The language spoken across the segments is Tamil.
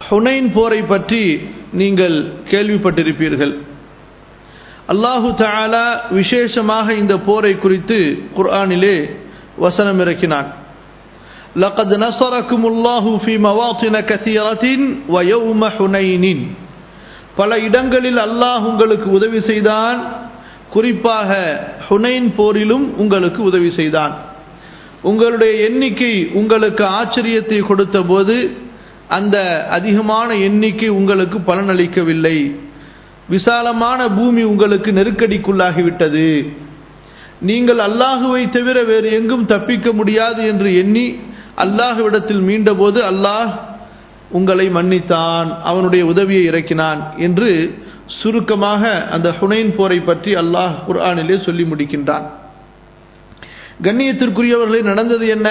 ஹுனைன் போரை பற்றி நீங்கள் கேள்விப்பட்டிருப்பீர்கள் அல்லாஹு தாலா விசேஷமாக இந்த போரை குறித்து குர்ஆனிலே வசனம் இறக்கினான் لقد نصركم الله في مواطن كثيرة ويوم حنين பல இடங்களில் அல்லாஹ் உங்களுக்கு உதவி செய்தான் குறிப்பாக ஹுனைன் போரிலும் உங்களுக்கு உதவி செய்தான் உங்களுடைய எண்ணிக்கை உங்களுக்கு ஆச்சரியத்தை கொடுத்த போது அந்த அதிகமான எண்ணிக்கை உங்களுக்கு பலனளிக்கவில்லை விசாலமான பூமி உங்களுக்கு நெருக்கடிக்குள்ளாகிவிட்டது நீங்கள் அல்லாஹுவை தவிர வேறு எங்கும் தப்பிக்க முடியாது என்று எண்ணி அல்லாஹுவிடத்தில் மீண்டபோது அல்லாஹ் உங்களை மன்னித்தான் அவனுடைய உதவியை இறக்கினான் என்று சுருக்கமாக அந்த ஹுனைன் போரை பற்றி அல்லாஹ் குர்ஆனிலே சொல்லி முடிக்கின்றான் கண்ணியத்திற்குரியவர்களே நடந்தது என்ன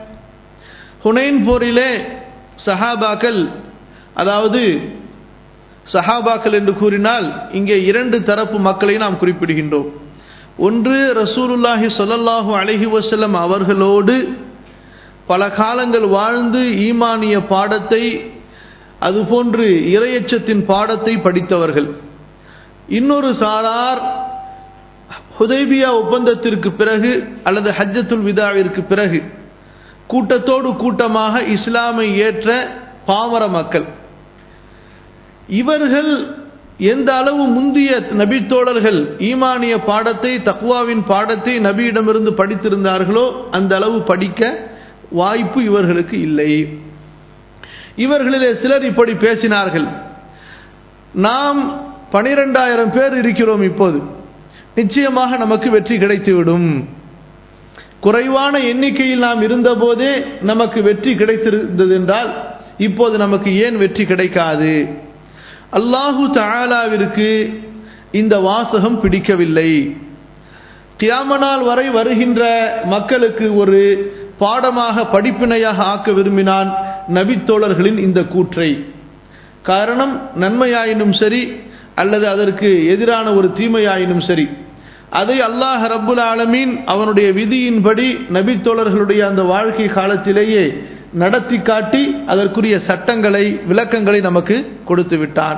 ஹுனைன் போரிலே சஹாபாக்கள் அதாவது சஹாபாக்கள் என்று கூறினால் இங்கே இரண்டு தரப்பு மக்களை நாம் குறிப்பிடுகின்றோம் ஒன்று ரசூலுல்லாஹி சொல்லல்லாஹு அலஹி வசல்லம் அவர்களோடு பல காலங்கள் வாழ்ந்து ஈமானிய பாடத்தை அதுபோன்று இரையச்சத்தின் பாடத்தை படித்தவர்கள் இன்னொரு சாரார் ஹுதைபியா ஒப்பந்தத்திற்கு பிறகு அல்லது ஹஜ்ஜத்துல் விதாவிற்கு பிறகு கூட்டத்தோடு கூட்டமாக இஸ்லாமை ஏற்ற பாமர மக்கள் இவர்கள் எந்த அளவு முந்திய நபித்தோழர்கள் ஈமானிய பாடத்தை தக்வாவின் பாடத்தை நபியிடமிருந்து படித்திருந்தார்களோ அந்த அளவு படிக்க வாய்ப்பு இவர்களுக்கு இல்லை இவர்களிலே சிலர் இப்படி பேசினார்கள் நாம் பனிரெண்டாயிரம் பேர் இருக்கிறோம் இப்போது நிச்சயமாக நமக்கு வெற்றி கிடைத்துவிடும் குறைவான எண்ணிக்கையில் நாம் இருந்தபோதே நமக்கு வெற்றி கிடைத்திருந்தது என்றால் இப்போது நமக்கு ஏன் வெற்றி கிடைக்காது அல்லாஹு தாலாவிற்கு இந்த வாசகம் பிடிக்கவில்லை கியாமனால் வரை வருகின்ற மக்களுக்கு ஒரு பாடமாக படிப்பினையாக ஆக்க விரும்பினான் நபித்தோழர்களின் இந்த கூற்றை காரணம் நன்மையாயினும் சரி அல்லது அதற்கு எதிரான ஒரு தீமையாயினும் சரி அதை அல்லாஹ் ரப்புல் ஆலமீன் அவனுடைய விதியின்படி நபித்தோழர்களுடைய அந்த வாழ்க்கை காலத்திலேயே நடத்தி காட்டி அதற்குரிய சட்டங்களை விளக்கங்களை நமக்கு கொடுத்து விட்டான்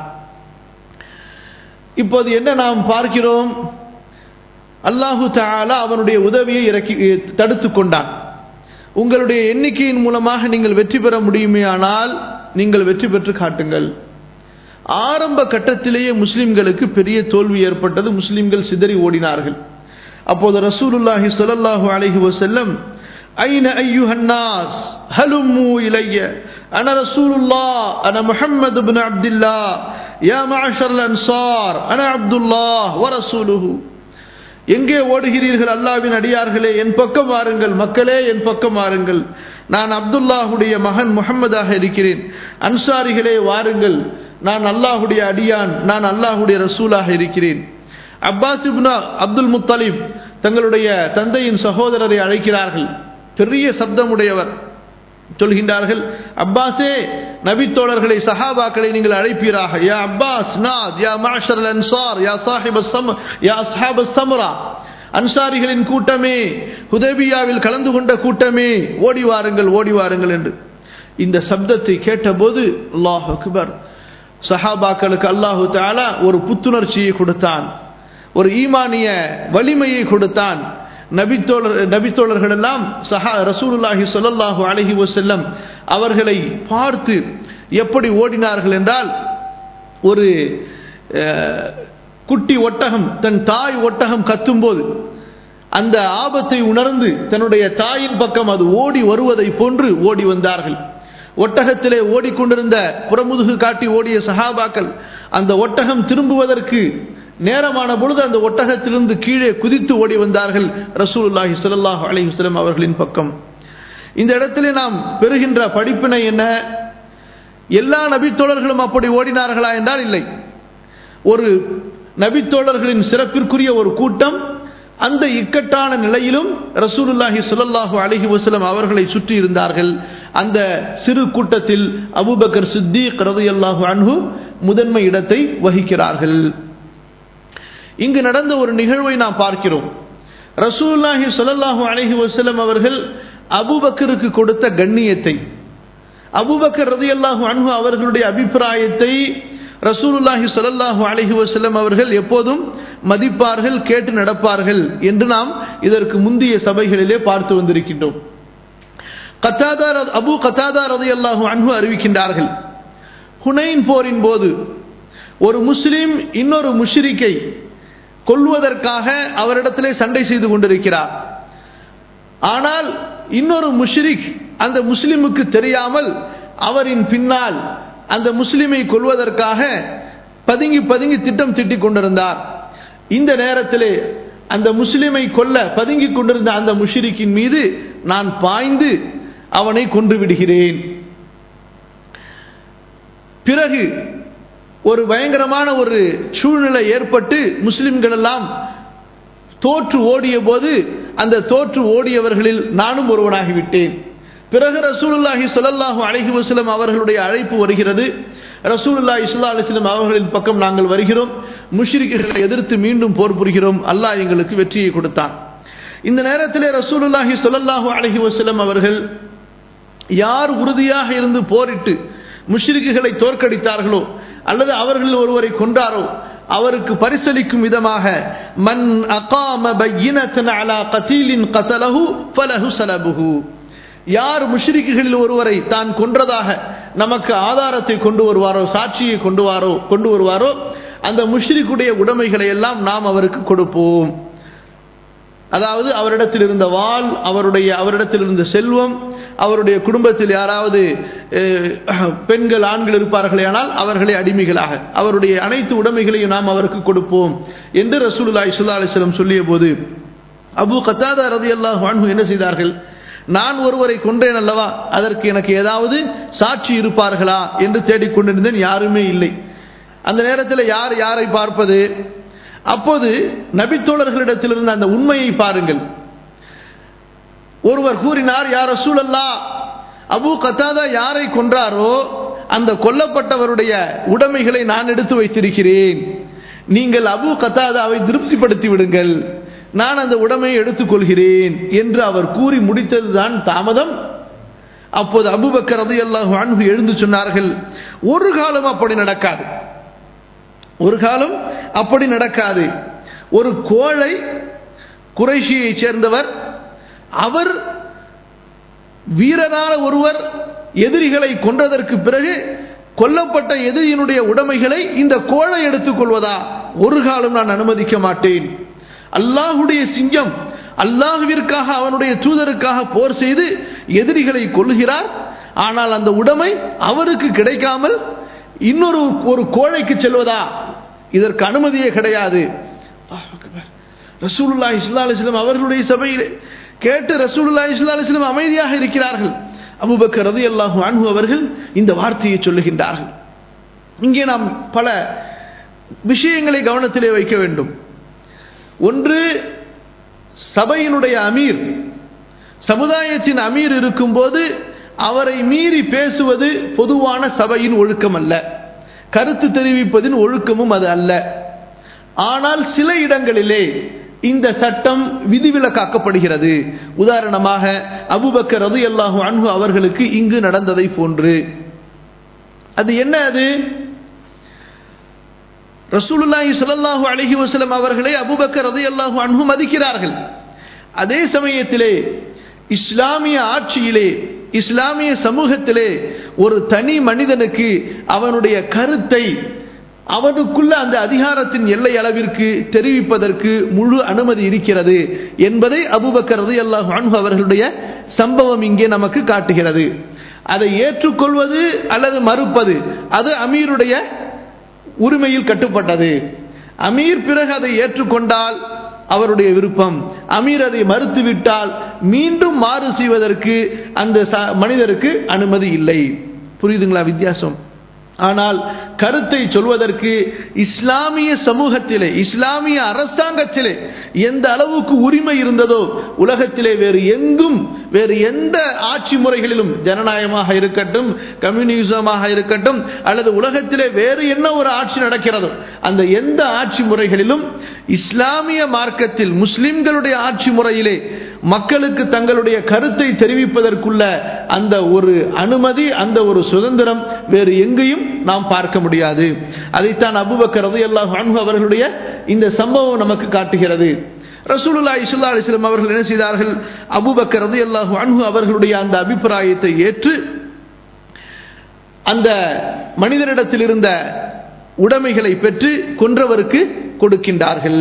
இப்போது என்ன நாம் பார்க்கிறோம் அல்லாஹு தாலா அவனுடைய உதவியை இறக்கி தடுத்து கொண்டான் உங்களுடைய எண்ணிக்கையின் மூலமாக நீங்கள் வெற்றி பெற முடியுமே ஆனால் நீங்கள் வெற்றி பெற்று காட்டுங்கள் ஆரம்ப கட்டத்திலேயே முஸ்லிம்களுக்கு பெரிய தோல்வி ஏற்பட்டது முஸ்லிம்கள் சிதறி ஓடினார்கள் அப்போது ரசூலுல்லாஹி சொல்லல்லாஹு அலஹி வசல்லம் أين أيها الناس هلموا إلي أنا رسول الله أنا محمد بن عبد الله يا معشر الأنصار أنا عبد الله ورسوله எங்கே ஓடுகிறீர்கள் அல்லாவின் அடியார்களே என் பக்கம் வாருங்கள் மக்களே என் பக்கம் வாருங்கள் நான் அப்துல்லாஹுடைய மகன் முகம்மதாக இருக்கிறேன் அன்சாரிகளே வாருங்கள் நான் அல்லாஹுடைய அடியான் நான் அல்லாஹுடைய ரசூலாக இருக்கிறேன் அப்பாஸ் இப்னா அப்துல் முத்தலிப் தங்களுடைய தந்தையின் சகோதரரை அழைக்கிறார்கள் பெரிய சப்தமுடையவர் சொல்கின்றார்கள் அப்பாஸே நபித்தோழர்களை சஹாபாக்களை நீங்கள் அழைப்பீராக யா அப்பாஸ் நாத் யா மாஷர் அன்சார் யா சாஹிப் சம் யா அஸ்ஹாப் சம்ரா அன்சாரிகளின் கூட்டமே ஹுதேபியாவில் கலந்து கொண்ட கூட்டமே ஓடி வாருங்கள் ஓடி வாருங்கள் என்று இந்த சப்தத்தை கேட்டபோது அல்லாஹ் அக்பர் சஹாபாக்களுக்கு அல்லாஹு தாலா ஒரு புத்துணர்ச்சியை கொடுத்தான் ஒரு ஈமானிய வலிமையை கொடுத்தான் நபித்தோழர் நபித்தோழர்கள் எல்லாம் சஹா ரசூலுல்லாஹி சொல்லல்லாஹு அலஹி வசல்லம் அவர்களை பார்த்து எப்படி ஓடினார்கள் என்றால் ஒரு குட்டி ஒட்டகம் தன் தாய் ஒட்டகம் கத்தும்போது அந்த ஆபத்தை உணர்ந்து தன்னுடைய தாயின் பக்கம் அது ஓடி வருவதை போன்று ஓடி வந்தார்கள் ஒட்டகத்திலே ஓடிக்கொண்டிருந்த புறமுதுகு காட்டி ஓடிய சஹாபாக்கள் அந்த ஒட்டகம் திரும்புவதற்கு நேரமான பொழுது அந்த ஒட்டகத்திலிருந்து கீழே குதித்து ஓடி வந்தார்கள் ரசூலுல்லாஹி ஸல்லல்லாஹு அலைஹி வஸல்லம் அவர்களின் பக்கம் இந்த இடத்திலே நாம் பெறுகின்ற படிப்பினை என்ன எல்லா நபித்தோழர்களும் அப்படி ஓடினார்களா என்றால் இல்லை ஒரு நபித்தோழர்களின் சிறப்பிற்குரிய ஒரு கூட்டம் அந்த இக்கட்டான நிலையிலும் ரசூலுல்லாஹி ஸல்லல்லாஹு அலைஹி வஸல்லம் அவர்களை சுற்றி இருந்தார்கள் அந்த சிறு கூட்டத்தில் அபூபக்கர் சித்திக் ரலியல்லாஹு அன்ஹு முதன்மை இடத்தை வகிக்கிறார்கள் இங்கு நடந்த ஒரு நிகழ்வை நாம் பார்க்கிறோம் ரசூல்லாஹி சொல்லல்லாஹு அலஹி வசலம் அவர்கள் அபுபக்கருக்கு கொடுத்த கண்ணியத்தை அபுபக்கர் ரதியல்லாஹு அன்ஹு அவர்களுடைய அபிப்பிராயத்தை ரசூலுல்லாஹி ஸல்லல்லாஹு அலைஹி வஸல்லம் அவர்கள் எப்போதும் மதிப்பார்கள் கேட்டு நடப்பார்கள் என்று நாம் இதற்கு முந்தைய சபைகளிலே பார்த்து வந்திருக்கின்றோம் கத்தாதா அபு கத்தாதா ரதியல்லாஹு அன்ஹு அறிவிக்கின்றார்கள் ஹுனைன் போரின் போது ஒரு முஸ்லிம் இன்னொரு முஷ்ரிக்கை கொல்வதற்காக அவரிடத்திலே சண்டை செய்து கொண்டிருக்கிறார் ஆனால் இன்னொரு முஷ்ரிக் அந்த முஸ்லிமுக்கு தெரியாமல் அவரின் பின்னால் அந்த முஸ்லிமை கொல்வதற்காக பதுங்கி பதுங்கி திட்டம் திட்டிக் கொண்டிருந்தார் இந்த நேரத்திலே அந்த முஸ்லிமை கொல்ல பதுங்கி கொண்டிருந்த அந்த முஷிரிக்கின் மீது நான் பாய்ந்து அவனை கொன்று விடுகிறேன் பிறகு ஒரு பயங்கரமான ஒரு சூழ்நிலை ஏற்பட்டு முஸ்லிம்கள் எல்லாம் தோற்று ஓடிய போது அந்த தோற்று ஓடியவர்களில் நானும் ஒருவனாகிவிட்டேன் பிறகு ரசூலுல்லாஹி ஸல்லல்லாஹு அலைஹி வஸல்லம் அவர்களுடைய அழைப்பு வருகிறது ரசூலுல்லாஹி ஸல்லல்லாஹு அலைஹி வஸல்லம் அவர்களின் பக்கம் நாங்கள் வருகிறோம் முஷ்ரிக்குகளை எதிர்த்து மீண்டும் போர் புரிகிறோம் அல்லாஹ் எங்களுக்கு வெற்றியை கொடுத்தான் இந்த நேரத்திலே ரசூலுல்லாஹி ஸல்லல்லாஹு அலைஹி வஸல்லம் அவர்கள் யார் உறுதியாக இருந்து போரிட்டு முஷ்ரிக்குகளை தோற்கடித்தார்களோ அல்லது அவர்கள் ஒருவரை கொண்டாரோ அவருக்கு பரிசளிக்கும் விதமாக மன் அகாம பையினத்தன் அலா கதீலின் கதலஹு ஃபலஹு சலபுஹு யார் முஷ்ரிக்குகளில் ஒருவரை தான் கொன்றதாக நமக்கு ஆதாரத்தை கொண்டு வருவாரோ சாட்சியை கொண்டு வாரோ கொண்டு வருவாரோ அந்த முஷ்ரிக்குடைய உடைமைகளை எல்லாம் நாம் அவருக்கு கொடுப்போம் அதாவது அவரிடத்தில் இருந்த வாள் அவருடைய அவரிடத்தில் இருந்த செல்வம் அவருடைய குடும்பத்தில் யாராவது பெண்கள் ஆண்கள் இருப்பார்களே ஆனால் அவர்களை அடிமைகளாக அவருடைய அனைத்து உடைமைகளையும் நாம் அவருக்கு கொடுப்போம் என்று ரசூலுல்லாஹி ஸல்லல்லாஹு அலைஹி வஸல்லம் சொல்லிய போது அபு கத்தாதா ரதியல்லாஹு அன்ஹு என்ன செய்தார்கள் நான் ஒருவரை கொன்றேன் அல்லவா அதற்கு எனக்கு ஏதாவது சாட்சி இருப்பார்களா என்று தேடிக்கொண்டிருந்தேன் யாருமே இல்லை அந்த நேரத்தில் யார் யாரை பார்ப்பது அப்போது நபித்தோழர்களிடத்தில் இருந்த அந்த உண்மையை பாருங்கள் ஒருவர் கூறினார் யார் சூழல்லா அபு கத்தாதா யாரை கொன்றாரோ அந்த கொல்லப்பட்டவருடைய உடைமைகளை நான் எடுத்து வைத்திருக்கிறேன் நீங்கள் அபு கத்தாதாவை திருப்திப்படுத்தி விடுங்கள் நான் அந்த உடைமையை எடுத்துக்கொள்கிறேன் என்று அவர் கூறி முடித்ததுதான் தாமதம் அப்போது அபுபக்கர் ரதி அல்லாஹு அன்பு எழுந்து சொன்னார்கள் ஒரு காலம் அப்படி நடக்காது ஒரு காலம் அப்படி நடக்காது ஒரு கோழை குறைஷியை சேர்ந்தவர் அவர் வீரனான ஒருவர் எதிரிகளை கொன்றதற்கு பிறகு கொல்லப்பட்ட எதிரியினுடைய உடைமைகளை இந்த கோழை எடுத்துக்கொள்வதா ஒரு காலம் நான் அனுமதிக்க மாட்டேன் அல்லாஹுடைய சிங்கம் அல்லாஹுவிற்காக அவனுடைய தூதருக்காக போர் செய்து எதிரிகளை கொள்கிறார் ஆனால் அந்த உடைமை அவருக்கு கிடைக்காமல் இன்னொரு ஒரு கோழைக்கு செல்வதா இதற்கு அனுமதியே கிடையாது ரசூலுல்லா இஸ்லா அலிஸ்லாம் அவர்களுடைய சபையில் கேட்டு ரசூலுல்லா இஸ்லா அலிஸ்லாம் அமைதியாக இருக்கிறார்கள் அபுபக்கர் ரதி அல்லாஹு அன்பு அவர்கள் இந்த வார்த்தையை சொல்லுகின்றார்கள் இங்கே நாம் பல விஷயங்களை கவனத்திலே வைக்க வேண்டும் ஒன்று சபையினுடைய அமீர் சமுதாயத்தின் அமீர் இருக்கும்போது அவரை மீறி பேசுவது பொதுவான சபையின் ஒழுக்கம் அல்ல கருத்து தெரிவிப்பதின் ஒழுக்கமும் அது அல்ல ஆனால் சில இடங்களிலே இந்த சட்டம் விதிவிலக்காக்கப்படுகிறது உதாரணமாக அபுபக்கர் ரது அல்லாஹு அன்பு அவர்களுக்கு இங்கு நடந்ததை போன்று அது என்ன அது ரசூலுல்லாஹி ஸல்லல்லாஹு அலைஹி வஸல்லம் அவர்களை அபூபக்கர் ரலியல்லாஹு அன்ஹு மதிக்கிறார்கள் அதே சமயத்திலே இஸ்லாமிய ஆட்சியிலே இஸ்லாமிய சமூகத்திலே ஒரு தனி மனிதனுக்கு அவனுடைய கருத்தை அவனுக்குள்ள அந்த அதிகாரத்தின் எல்லை அளவிற்கு தெரிவிப்பதற்கு முழு அனுமதி இருக்கிறது என்பதை அபுபக்கர் ரலியல்லாஹு அன்ஹு அவர்களுடைய சம்பவம் இங்கே நமக்கு காட்டுகிறது அதை ஏற்றுக்கொள்வது அல்லது மறுப்பது அது அமீருடைய உரிமையில் கட்டுப்பட்டது அமீர் பிறகு அதை ஏற்றுக்கொண்டால் அவருடைய விருப்பம் அமீர் அதை மறுத்துவிட்டால் மீண்டும் மாறு செய்வதற்கு அந்த மனிதருக்கு அனுமதி இல்லை புரியுதுங்களா வித்தியாசம் ஆனால் கருத்தை சொல்வதற்கு இஸ்லாமிய சமூகத்திலே இஸ்லாமிய அரசாங்கத்திலே எந்த அளவுக்கு உரிமை இருந்ததோ உலகத்திலே வேறு எங்கும் வேறு எந்த ஆட்சி முறைகளிலும் ஜனநாயகமாக இருக்கட்டும் கம்யூனிசமாக இருக்கட்டும் அல்லது உலகத்திலே வேறு என்ன ஒரு ஆட்சி நடக்கிறதோ அந்த எந்த ஆட்சி முறைகளிலும் இஸ்லாமிய மார்க்கத்தில் முஸ்லிம்களுடைய ஆட்சி முறையிலே மக்களுக்கு தங்களுடைய கருத்தை தெரிவிப்பதற்குள்ள அந்த ஒரு அனுமதி அந்த ஒரு சுதந்திரம் வேறு எங்கேயும் நாம் பார்க்க முடியாது அதைத்தான் அபுபக்கர் ரலியல்லாஹு அன்ஹு அவர்களுடைய இந்த சம்பவம் நமக்கு காட்டுகிறது ரசூலுல்லாஹி ஸல்லல்லாஹு அலைஹி வஸல்லம் அவர்கள் என்ன செய்தார்கள் அபூபக்கர் ரலியல்லாஹு அன்ஹு அவர்களுடைய அந்த அபிப்பிராயத்தை ஏற்று அந்த மனிதனிடத்தில் இருந்த உடைமைகளை பெற்று கொன்றவருக்கு கொடுக்கின்றார்கள்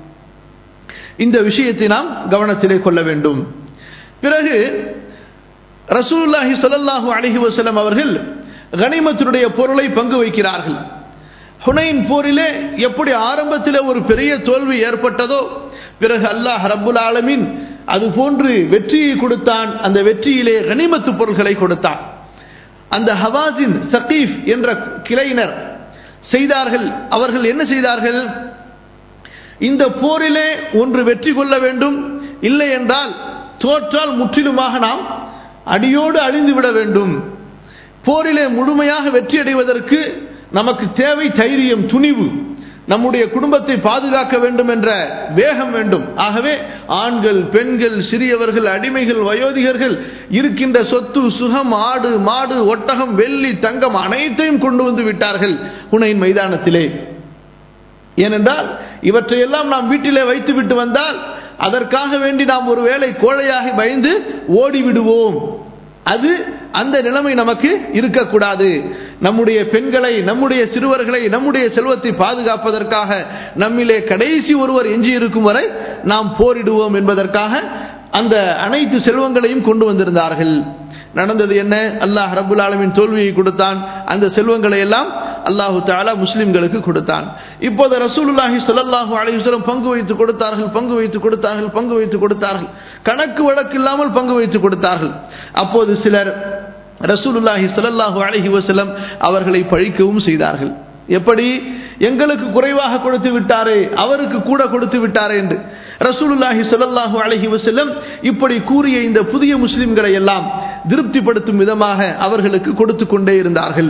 இந்த விஷயத்தை நாம் கவனத்திலே கொள்ள வேண்டும் பிறகு ரசூலுல்லாஹி ஸல்லல்லாஹு அலைஹி வஸல்லம் அவர்கள் கனிமத்தினுடைய பொருளை பங்கு வைக்கிறார்கள் ஹுனைன் போரிலே எப்படி ஆரம்பத்தில் ஒரு பெரிய தோல்வி ஏற்பட்டதோ பிறகு அல்லாஹ் ரப்புல் ஆலமீன் அது போன்று வெற்றியை கொடுத்தான் அந்த வெற்றியிலே கனிமத்து பொருள்களை கொடுத்தான் அந்த ஹவாசின் சகீஃப் என்ற கிளையினர் செய்தார்கள் அவர்கள் என்ன செய்தார்கள் இந்த போரிலே ஒன்று வெற்றி கொள்ள வேண்டும் இல்லை என்றால் தோற்றால் முற்றிலுமாக நாம் அடியோடு அழிந்து விட வேண்டும் போரிலே முழுமையாக வெற்றி அடைவதற்கு நமக்கு தேவை தைரியம் துணிவு நம்முடைய குடும்பத்தை பாதுகாக்க வேண்டும் என்ற வேகம் வேண்டும் ஆகவே ஆண்கள் பெண்கள் சிறியவர்கள் அடிமைகள் வயோதிகர்கள் இருக்கின்ற சொத்து சுகம் ஆடு மாடு ஒட்டகம் வெள்ளி தங்கம் அனைத்தையும் கொண்டு வந்து விட்டார்கள் புனையின் மைதானத்திலே ஏனென்றால் இவற்றையெல்லாம் நாம் வீட்டிலே வைத்து விட்டு வந்தால் அதற்காக வேண்டி நாம் ஒருவேளை கோழையாக பயந்து ஓடிவிடுவோம் அது அந்த நிலைமை நமக்கு இருக்கக்கூடாது நம்முடைய பெண்களை நம்முடைய சிறுவர்களை நம்முடைய செல்வத்தை பாதுகாப்பதற்காக நம்மிலே கடைசி ஒருவர் எஞ்சி இருக்கும் வரை நாம் போரிடுவோம் என்பதற்காக அந்த அனைத்து செல்வங்களையும் கொண்டு வந்திருந்தார்கள் நடந்தது என்ன அல்லாஹ் ரபுல் ஆலமின் தோல்வியை கொடுத்தான் அந்த செல்வங்களை எல்லாம் அல்லாஹு தாலா முஸ்லிம்களுக்கு கொடுத்தான் இப்போது ரசூலுல்லாஹி சொல்லல்லாஹு அலைஹிஸ்லம் பங்கு வைத்து கொடுத்தார்கள் பங்கு வைத்து கொடுத்தார்கள் பங்கு வைத்து கொடுத்தார்கள் கணக்கு வழக்கு இல்லாமல் பங்கு வைத்து கொடுத்தார்கள் அப்போது சிலர் ரசூலுல்லாஹி சொல்லல்லாஹு அலஹி வசலம் அவர்களை பழிக்கவும் செய்தார்கள் எப்படி எங்களுக்கு குறைவாக கொடுத்து விட்டாரே அவருக்கு கூட கொடுத்து விட்டாரே என்று ரசூலுல்லாஹி சொல்லல்லாஹு அலஹி வசல்லம் இப்படி கூறிய இந்த புதிய முஸ்லிம்களை எல்லாம் திருப்திப்படுத்தும் விதமாக அவர்களுக்கு கொடுத்து கொண்டே இருந்தார்கள்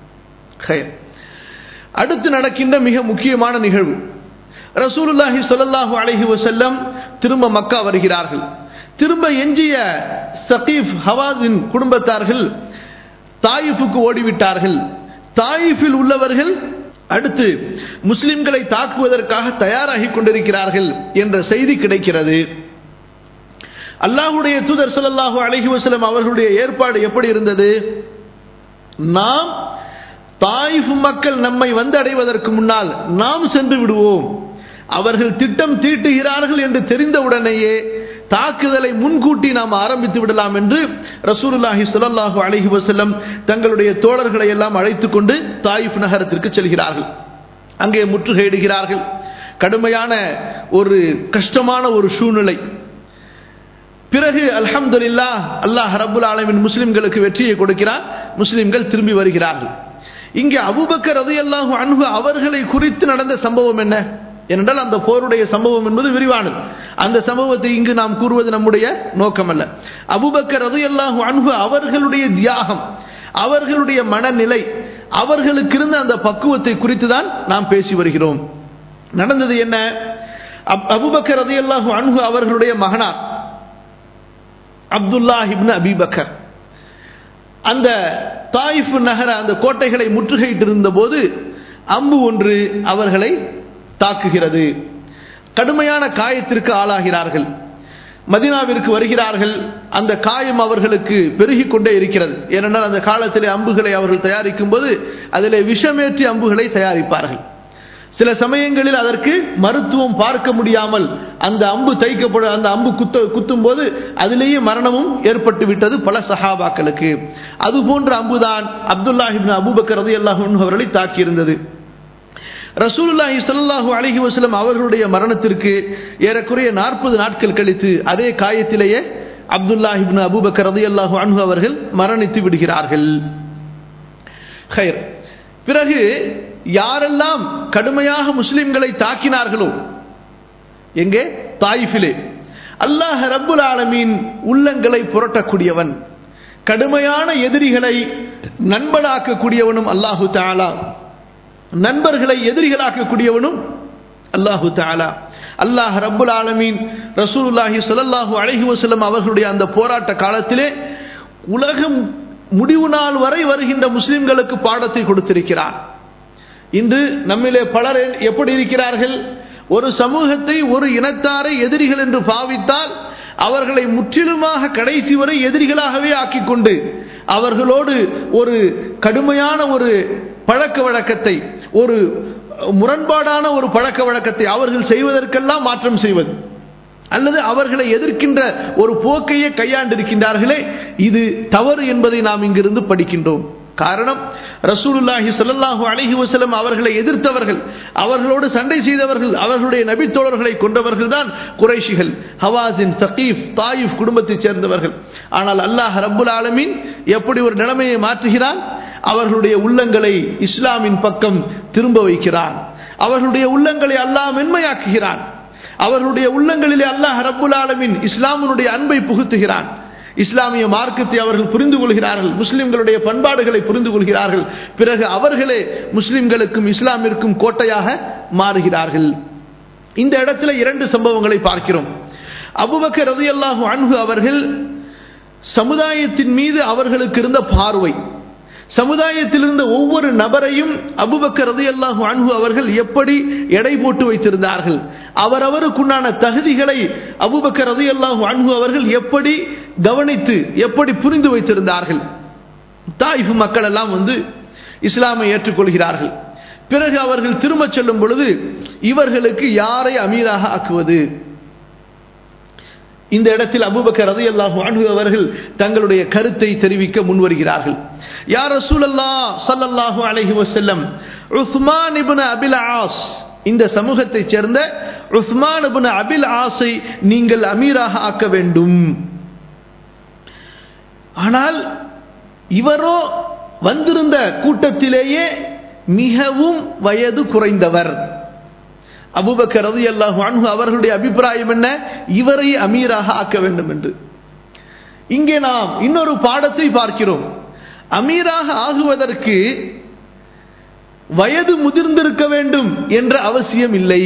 அடுத்து நடக்கின்ற மிக முக்கியமான நிகழ்வு ரசூலுல்லாஹி சொல்லல்லாஹு அலஹி வசல்லம் திரும்ப மக்கா வருகிறார்கள் திரும்ப எஞ்சிய சகீப் ஹவாஸின் குடும்பத்தார்கள் தாயிஃபுக்கு ஓடிவிட்டார்கள் தாயிஃபில் உள்ளவர்கள் அடுத்து முஸ்லிம்களை தாக்குவதற்காக தயாராகி கொண்டிருக்கிறார்கள் என்ற செய்தி கிடைக்கிறது அல்லாஹுடைய தூதர் சொல்லல்லாஹு அலஹி வசலம் அவர்களுடைய ஏற்பாடு எப்படி இருந்தது நாம் தாயிஃப் மக்கள் நம்மை வந்து அடைவதற்கு முன்னால் நாம் சென்று விடுவோம் அவர்கள் திட்டம் தீட்டுகிறார்கள் என்று தெரிந்தவுடனேயே தாக்குதலை முன்கூட்டி நாம் ஆரம்பித்து விடலாம் என்று ரசூலுல்லாஹி சொல்லல்லாஹு அலஹி வசல்லம் தங்களுடைய தோழர்களை எல்லாம் அழைத்துக் கொண்டு தாயிஃப் நகரத்திற்கு செல்கிறார்கள் அங்கே முற்றுகையிடுகிறார்கள் கடுமையான ஒரு கஷ்டமான ஒரு சூழ்நிலை பிறகு அல்ஹம்துல்லா அல்லாஹ் ரபுல் ஆலமின் முஸ்லிம்களுக்கு வெற்றியை கொடுக்கிறார் முஸ்லிம்கள் திரும்பி வருகிறார்கள் இங்கே அபுபக்கர் ரதி அல்லாஹு அன்பு அவர்களை குறித்து நடந்த சம்பவம் என்ன ஏனென்றால் அந்த போருடைய சம்பவம் என்பது விரிவானது அந்த சம்பவத்தை இங்கு நாம் கூறுவது நம்முடைய நோக்கம் அல்ல அபுபக்கர் ரது அல்லாஹு அன்பு அவர்களுடைய தியாகம் அவர்களுடைய மனநிலை அவர்களுக்கு இருந்த அந்த பக்குவத்தை குறித்து தான் நாம் பேசி வருகிறோம் நடந்தது என்ன அபுபக்கர் ரதி அல்லாஹு அன்பு அவர்களுடைய மகனார் அப்துல்லா இப்னு அபிபக்கர் அந்த தாயிஃப் நகர அந்த கோட்டைகளை முற்றுகையிட்டிருந்த போது அம்பு ஒன்று அவர்களை தாக்குகிறது கடுமையான காயத்திற்கு ஆளாகிறார்கள் மதினாவிற்கு வருகிறார்கள் அந்த காயம் அவர்களுக்கு பெருகி கொண்டே இருக்கிறது ஏனென்றால் அந்த காலத்திலே அம்புகளை அவர்கள் தயாரிக்கும் போது அதிலே விஷமேற்றி அம்புகளை தயாரிப்பார்கள் சில சமயங்களில் அதற்கு மருத்துவம் பார்க்க முடியாமல் அந்த அம்பு தைக்கப்பட அந்த அம்பு குத்த குத்தும் போது அதிலேயே மரணமும் ஏற்பட்டு விட்டது பல சஹாபாக்களுக்கு அது போன்ற அம்புதான் அப்துல்லாஹிபின் அபுபக்கர் ரதி அல்லாஹூன் அவர்களை தாக்கியிருந்தது ரசூலுல்லாஹி ஸல்லல்லாஹு அலைஹி வஸல்லம் அவர்களுடைய மரணத்திற்கு ஏறக்குறைய நாற்பது நாட்கள் கழித்து அதே காயத்திலேயே அப்துல்லாஹ் இப்னு அபூபக்கர் ரலியல்லாஹு அன்ஹு அவர்கள் மரணித்து விடுகிறார்கள் ஹைர் பிறகு யாரெல்லாம் கடுமையாக முஸ்லிம்களை தாக்கினார்களோ எங்கே தாயிஃபிலே அல்லாஹ் ரப்புல் ஆலமீன் உள்ளங்களை புரட்டக்கூடியவன் கடுமையான எதிரிகளை நண்பனாக்கக்கூடியவனும் அல்லாஹு தாலா நண்பர்களை எதிரிகளாக்கக்கூடியவனும் அல்லாஹு தாலா அல்லாஹ் ரப்புல் ஆலமீன் ரசூலுல்லாஹி ஸல்லல்லாஹு அலைஹி வஸல்லம் அவர்களுடைய அந்த போராட்ட காலத்திலே உலகம் முடிவு நாள் வரை வருகின்ற முஸ்லிம்களுக்கு பாடத்தை கொடுத்திருக்கிறார் இன்று நம்மிலே பலர் எப்படி இருக்கிறார்கள் ஒரு சமூகத்தை ஒரு இனத்தாரை எதிரிகள் என்று பாவித்தால் அவர்களை முற்றிலுமாக கடைசி வரை எதிரிகளாகவே ஆக்கிக் கொண்டு அவர்களோடு ஒரு கடுமையான ஒரு பழக்க வழக்கத்தை ஒரு முரண்பாடான ஒரு பழக்க வழக்கத்தை அவர்கள் செய்வதற்கெல்லாம் மாற்றம் செய்வது அல்லது அவர்களை எதிர்க்கின்ற ஒரு போக்கையே கையாண்டிருக்கின்றார்களே இது தவறு என்பதை நாம் இங்கிருந்து படிக்கின்றோம் காரணம் ரசூலுல்லாஹி ஸல்லல்லாஹு அலைஹி வஸல்லம் அவர்களை எதிர்த்தவர்கள் அவர்களோடு சண்டை செய்தவர்கள் அவர்களுடைய நபித்தோழர்களை கொண்டவர்கள் தான் குறைஷிகள் ஹவாசின் சகீஃப் தாயிஃப் குடும்பத்தைச் சேர்ந்தவர்கள் ஆனால் அல்லாஹ் ரப்புல் ஆலமீன் எப்படி ஒரு நிலைமையை மாற்றுகிறான் அவர்களுடைய உள்ளங்களை இஸ்லாமின் பக்கம் திரும்ப வைக்கிறான் அவர்களுடைய உள்ளங்களை அல்லாஹ் மென்மையாக்குகிறான் அவர்களுடைய உள்ளங்களிலே அல்லாஹ் ரப்புல் ஆலமின் இஸ்லாமினுடைய அன்பை புகுத்துகிறான் இஸ்லாமிய மார்க்கத்தை அவர்கள் புரிந்து கொள்கிறார்கள் முஸ்லிம்களுடைய பண்பாடுகளை புரிந்து கொள்கிறார்கள் பிறகு அவர்களே முஸ்லிம்களுக்கும் இஸ்லாமிற்கும் கோட்டையாக மாறுகிறார்கள் இந்த இடத்துல இரண்டு சம்பவங்களை பார்க்கிறோம் அபுபக்கர் ரதியல்லாஹு அன்ஹு அவர்கள் சமுதாயத்தின் மீது அவர்களுக்கு இருந்த பார்வை சமுதாயத்தில் இருந்த ஒவ்வொரு நபரையும் அபுபக்கர் ரதியல்லாஹு அன்ஹு அவர்கள் எப்படி எடை போட்டு வைத்திருந்தார்கள் அவரவருக்குண்டான தகுதிகளை அபுபக்கர் ரதியல்லாஹு அன்ஹு அவர்கள் எப்படி கவனித்து எப்படி புரிந்து வைத்திருந்தார்கள் தாயிஃப் மக்கள் எல்லாம் வந்து இஸ்லாமை ஏற்றுக்கொள்கிறார்கள் பிறகு அவர்கள் திரும்பச் செல்லும் பொழுது இவர்களுக்கு யாரை அமீராக ஆக்குவது இந்த இடத்தில் அபுபக்கர் ரதி அல்லாஹு அன்பு அவர்கள் தங்களுடைய கருத்தை தெரிவிக்க முன்வருகிறார்கள் யார் ரசூலல்லா சல்லல்லாஹு அலைஹி வஸல்லம் உஸ்மான் இப்னு அபில் ஆஸ் இந்த சமூகத்தைச் சேர்ந்த உஸ்மான் இப்னு அபில் ஆஸை நீங்கள் அமீராக ஆக்க வேண்டும் ஆனால் இவரோ வந்திருந்த கூட்டத்திலேயே மிகவும் வயது குறைந்தவர் அபுபக்கர் ரதி அல்லாஹு அன்ஹு அவர்களுடைய அபிப்பிராயம் என்ன இவரை அமீராக ஆக்க வேண்டும் என்று இங்கே நாம் இன்னொரு பாடத்தை பார்க்கிறோம் அமீராக ஆகுவதற்கு வயது முதிர்ந்திருக்க வேண்டும் என்ற அவசியம் இல்லை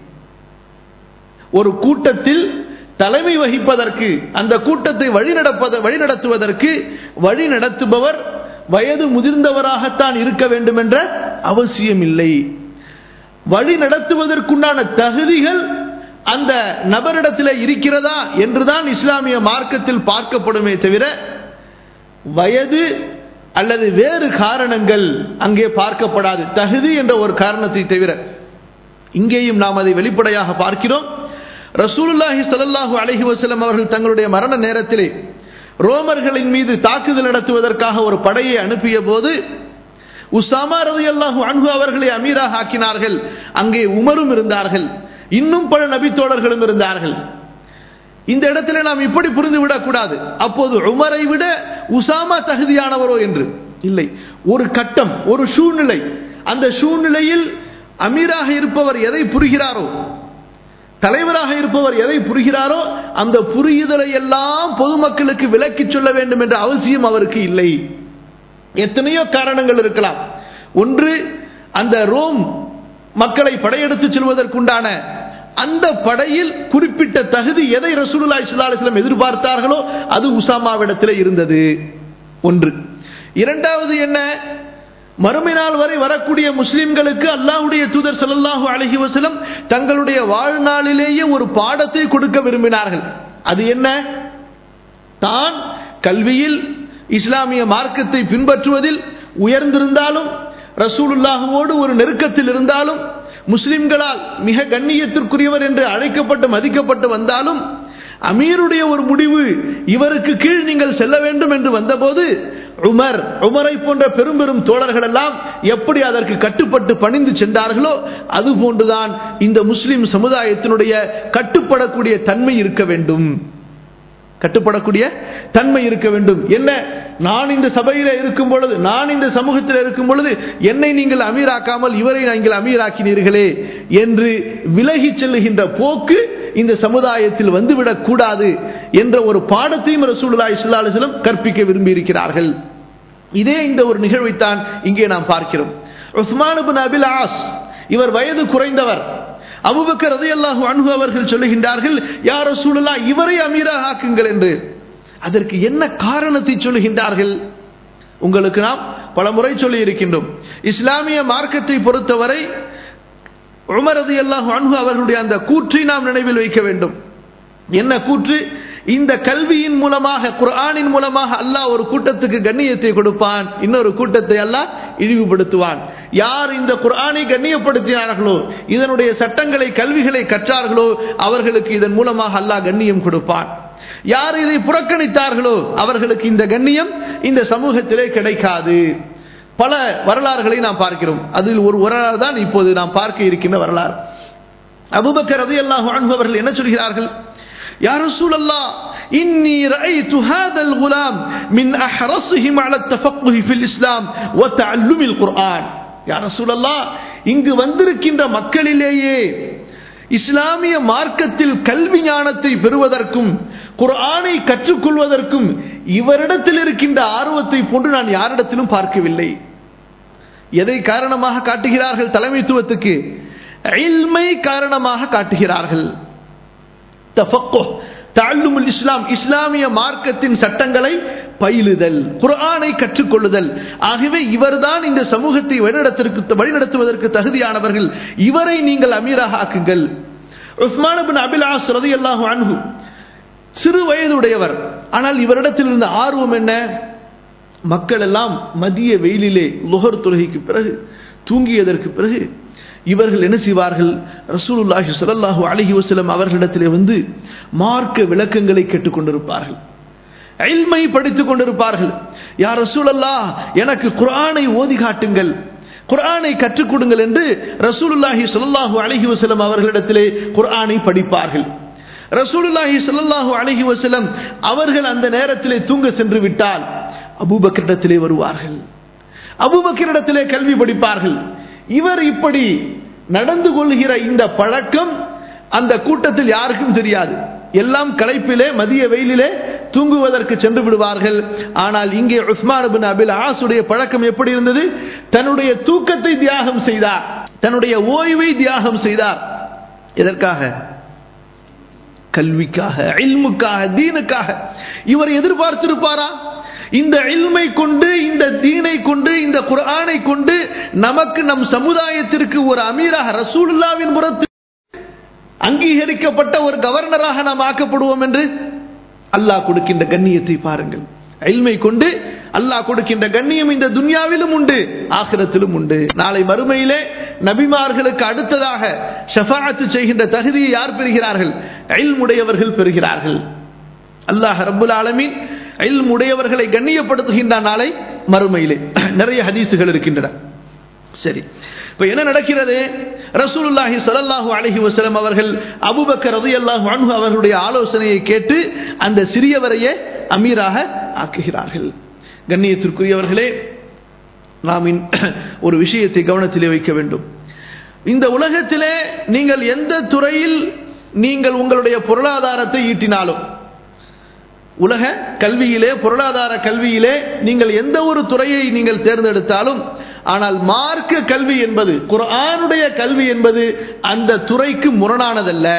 ஒரு கூட்டத்தில் தலைமை வகிப்பதற்கு அந்த கூட்டத்தை வழிநடப்பத வழிநடத்துவதற்கு வழி நடத்துபவர் வயது முதிர்ந்தவராகத்தான் இருக்க வேண்டும் என்ற அவசியம் இல்லை வழி நடத்துவதற்குண்டான தகுதிகள் அந்த நபரிடத்தில் இருக்கிறதா என்றுதான் இஸ்லாமிய மார்க்கத்தில் பார்க்கப்படுமே தவிர வயது அல்லது வேறு காரணங்கள் அங்கே பார்க்கப்படாது தகுதி என்ற ஒரு காரணத்தை தவிர இங்கேயும் நாம் அதை வெளிப்படையாக பார்க்கிறோம் ரசூலுல்லாஹி ஸல்லல்லாஹு அலைஹி வஸல்லம் அவர்கள் தங்களுடைய மரண நேரத்திலே ரோமர்களின் மீது தாக்குதல் நடத்துவதற்காக ஒரு படையை அனுப்பிய போது உசாமா ரதி அல்லாஹு அன்ஹு அவர்களை அமீராக ஆக்கினார்கள் அங்கே உமரும் இருந்தார்கள் இன்னும் பல நபித்தோழர்களும் இருந்தார்கள் இந்த இடத்துல நாம் இப்படி புரிந்து விடக்கூடாது அப்போது உமரை விட உசாமா தகுதியானவரோ என்று இல்லை ஒரு கட்டம் ஒரு சூழ்நிலை அந்த சூழ்நிலையில் அமீராக இருப்பவர் எதை புரிகிறாரோ தலைவராக இருப்பவர் எதை புரிகிறாரோ அந்த புரியுதலை எல்லாம் பொதுமக்களுக்கு விளக்கி சொல்ல வேண்டும் என்ற அவசியம் அவருக்கு இல்லை எத்தனையோ காரணங்கள் இருக்கலாம் ஒன்று அந்த ரோம் மக்களை படையெடுத்து செல்வதற்குண்டான அந்த படையில் குறிப்பிட்ட தகுதி எதை ரசூலுல்லாஹி ஸல்லல்லாஹு அலைஹி வஸல்லம் எதிர்பார்த்தார்களோ அது உசாமாவிடத்தில் இருந்தது ஒன்று இரண்டாவது என்ன மறுமை நாள் வரை வரக்கூடிய முஸ்லிம்களுக்கு அல்லாஹ்வுடைய தூதர் ஸல்லல்லாஹு அலைஹி வஸல்லம் தங்களுடைய வாழ்நாளிலேயே ஒரு பாடத்தை கொடுக்க விரும்பினார்கள் அது என்ன தான் கல்வியில் இஸ்லாமிய மார்க்கத்தை பின்பற்றுவதில் உயர்ந்திருந்தாலும் ரசூலுல்லாஹுவோடு ஒரு நெருக்கத்தில் இருந்தாலும் முஸ்லிம்களால் மிக கண்ணியத்திற்குரியவர் என்று அழைக்கப்பட்டு மதிக்கப்பட்டு வந்தாலும் அமீருடைய ஒரு முடிவு இவருக்கு கீழ் நீங்கள் செல்ல வேண்டும் என்று வந்தபோது உமர் உமரை போன்ற பெரும் பெரும் தோழர்கள் எல்லாம் எப்படி அதற்கு கட்டுப்பட்டு பணிந்து சென்றார்களோ அது போன்றுதான் இந்த முஸ்லிம் சமுதாயத்தினுடைய கட்டுப்படக்கூடிய தன்மை இருக்க வேண்டும் கட்டுப்படக்கூடிய தன்மை இருக்க வேண்டும் என்ன நான் இந்த சபையில இருக்கும் பொழுது நான் இந்த சமூகத்தில் இருக்கும் பொழுது என்னை நீங்கள் அமீராக்காமல் இவரை நீங்கள் அமீராக்கினீர்களே என்று விலகி செல்லுகின்ற போக்கு இந்த சமுதாயத்தில் வந்துவிடக் கூடாது என்ற ஒரு பாடத்தையும் ரசூலுல்லாஹி ஸல்லல்லாஹு அலைஹி வஸல்லம் கற்பிக்க விரும்பி இருக்கிறார்கள் இதே இந்த ஒரு நிகழ்வைத்தான் இங்கே நாம் பார்க்கிறோம் உஸ்மான் இப்னு அபில் ஆஸ் இவர் வயது குறைந்தவர் அபுபக்கர் ரதியல்லாஹு அன்ஹு அவர்கள் சொல்லுகின்றார்கள் யார் ரசூலுல்லா இவரை அமீராக ஆக்குங்கள் என்று அதற்கு என்ன காரணத்தை சொல்லுகின்றார்கள் உங்களுக்கு நாம் பல முறை சொல்லி இருக்கின்றோம் இஸ்லாமிய மார்க்கத்தை பொறுத்தவரை உமர் ரதியல்லாஹு அன்ஹு அவர்களுடைய அந்த கூற்றை நாம் நினைவில் வைக்க வேண்டும் என்ன கூற்று இந்த கல்வியின் மூலமாக குர்ஆனின் மூலமாக அல்லாஹ் ஒரு கூட்டத்துக்கு கண்ணியத்தை கொடுப்பான் இன்னொரு கூட்டத்தை அல்லாஹ் இழிவுபடுத்துவான் யார் இந்த குர்ஆனை கண்ணியப்படுத்தினார்களோ இதனுடைய சட்டங்களை கல்விகளை கற்றார்களோ அவர்களுக்கு இதன் மூலமாக அல்லாஹ் கண்ணியம் கொடுப்பான் யார் இதை புறக்கணித்தார்களோ அவர்களுக்கு இந்த கண்ணியம் இந்த சமூகத்திலே கிடைக்காது பல வரலாறுகளை நாம் பார்க்கிறோம் அதில் ஒரு வரலாறு தான் இப்போது நாம் பார்க்க இருக்கின்ற வரலாறு அபுபக்கர் ரதியல்லாஹு அன்ஹு அவர்கள் என்ன சொல்கிறார்கள் يا رسول الله إني رأيت هذا الغلام من أحرصهم على التفقه في الإسلام وتعلم القرآن يا رسول الله இங்கு வந்திருக்கின்ற மக்களிலேயே இஸ்லாமிய மார்க்கத்தில் கல்வி ஞானத்தை பெறுவதற்கும் குர்ஆனை கற்றுக்கொள்வதற்கும் இவரிடத்தில் இருக்கின்ற ஆர்வத்தை போன்று நான் யாரிடத்திலும் பார்க்கவில்லை எதை காரணமாக காட்டுகிறார்கள் தலைமைத்துவத்துக்கு இல்மை காரணமாக காட்டுகிறார்கள் தாழ்லுமுல் இஸ்லாம் இஸ்லாமிய மார்க்கத்தின் சட்டங்களை பயிலுதல் குர்ஆனை கற்றுக்கொள்ளுதல் ஆகவே இவர்தான் இந்த சமூகத்தை வழிநடத்திற்கு வழிநடத்துவதற்கு தகுதியானவர்கள் இவரை நீங்கள் அமீராக ஆக்குங்கள் உஸ்மான் பின் அபிலாஸ் ரதியல்லாஹு அன்ஹு சிறு வயதுடையவர் ஆனால் இவரிடத்தில் இருந்த ஆர்வம் என்ன மக்கள் எல்லாம் மதிய வெயிலிலே லுகர் தொழுகைக்கு பிறகு தூங்கியதற்கு பிறகு இவர்கள் என்ன செய்வார்கள் ரசூலுல்லாஹி ஸல்லல்லாஹு அலைஹி வஸல்லம் அவர்களிடத்திலே வந்து மார்க்க விளக்கங்களை கேட்டுக்கொண்டிருப்பார்கள் இல்மை படித்துக் கொண்டிருப்பார்கள் யா ரசூலல்லாஹ் எனக்கு குர்ஆனை ஓதி காட்டுங்கள் குர்ஆனை கற்றுக் கொடுங்கள் என்று ரசூலுல்லாஹி ஸல்லல்லாஹு அலைஹி வஸல்லம் அவர்களிடத்திலே குர்ஆனை படிப்பார்கள் ரசூலுல்லாஹி ஸல்லல்லாஹு அலைஹி வஸல்லம் அவர்கள் அந்த நேரத்திலே தூங்க சென்று விட்டால் அபூபக்கரிடத்திலே வருவார்கள் அபூபக்கரிடத்திலே கல்வி படிப்பார்கள் இவர் இப்படி நடந்து கொள்கிற இந்த பழக்கம் அந்த கூட்டத்தில் யாருக்கும் தெரியாது எல்லாம் களைப்பிலே மதிய வெயிலிலே தூங்குவதற்கு சென்று விடுவார்கள் ஆனால் இங்கே உஸ்மான் பின் அபில் ஆசுடைய பழக்கம் எப்படி இருந்தது தன்னுடைய தூக்கத்தை தியாகம் செய்தார் தன்னுடைய ஓய்வை தியாகம் செய்தார் எதற்காக கல்விக்காக இல்முக்காக தீனுக்காக இவர் எதிர்பார்த்திருப்பாரா இந்த இல்மை கொண்டு இந்த தீனை கொண்டு இந்த குர்ஆனை கொண்டு நமக்கு நம் சமுதாயத்திற்கு ஒரு அமீராக ரசூலுல்லாவின் புறத்து அங்கீகரிக்கப்பட்ட ஒரு கவர்னராக நாம் ஆக்கப்படுவோம் என்று அல்லாஹ் கொடுக்கின்ற கண்ணியத்தை பாருங்கள் இல்மை கொண்டு அல்லாஹ் கொடுக்கின்ற கண்ணியம் இந்த துன்யாவிலும் உண்டு ஆகிரத்திலும் உண்டு நாளை மறுமையிலே நபிமார்களுக்கு அடுத்ததாக ஷஃபாத்து செய்கின்ற தகுதியை யார் பெறுகிறார்கள் இல்முடையவர்கள் பெறுகிறார்கள் அல்லாஹ் ரப்புல் ஆலமீன் இல்முடையவர்களை கண்ணியப்படுத்துகின்ற நாளை மறுமையிலே நிறைய ஹதீசுகள் இருக்கின்றன சரி இப்ப என்ன நடக்கிறது ரசூலுல்லாஹி ஸல்லல்லாஹு அலைஹி வஸல்லம் அவர்கள் அபூபக்கர் ரலியல்லாஹு அன்ஹு அவர்களுடைய ஆலோசனையை கேட்டு அந்த சிறியவரையே அமீராக ஆக்குகிறார்கள் கண்ணியத்திற்குரியவர்களே நாம் ஒரு விஷயத்தை கவனத்திலே வைக்க வேண்டும் இந்த உலகத்திலே நீங்கள் எந்த துறையில் நீங்கள் உங்களுடைய பொருளாதாரத்தை ஈட்டினாலும் உலக கல்வியிலே பொருளாதார கல்வியிலே நீங்கள் எந்த ஒரு துறையை நீங்கள் தேர்ந்தெடுத்தாலும் ஆனால் மார்க்க கல்வி என்பது குர்ஆனுடைய கல்வி என்பது அந்த துறைக்கு முரணானதல்ல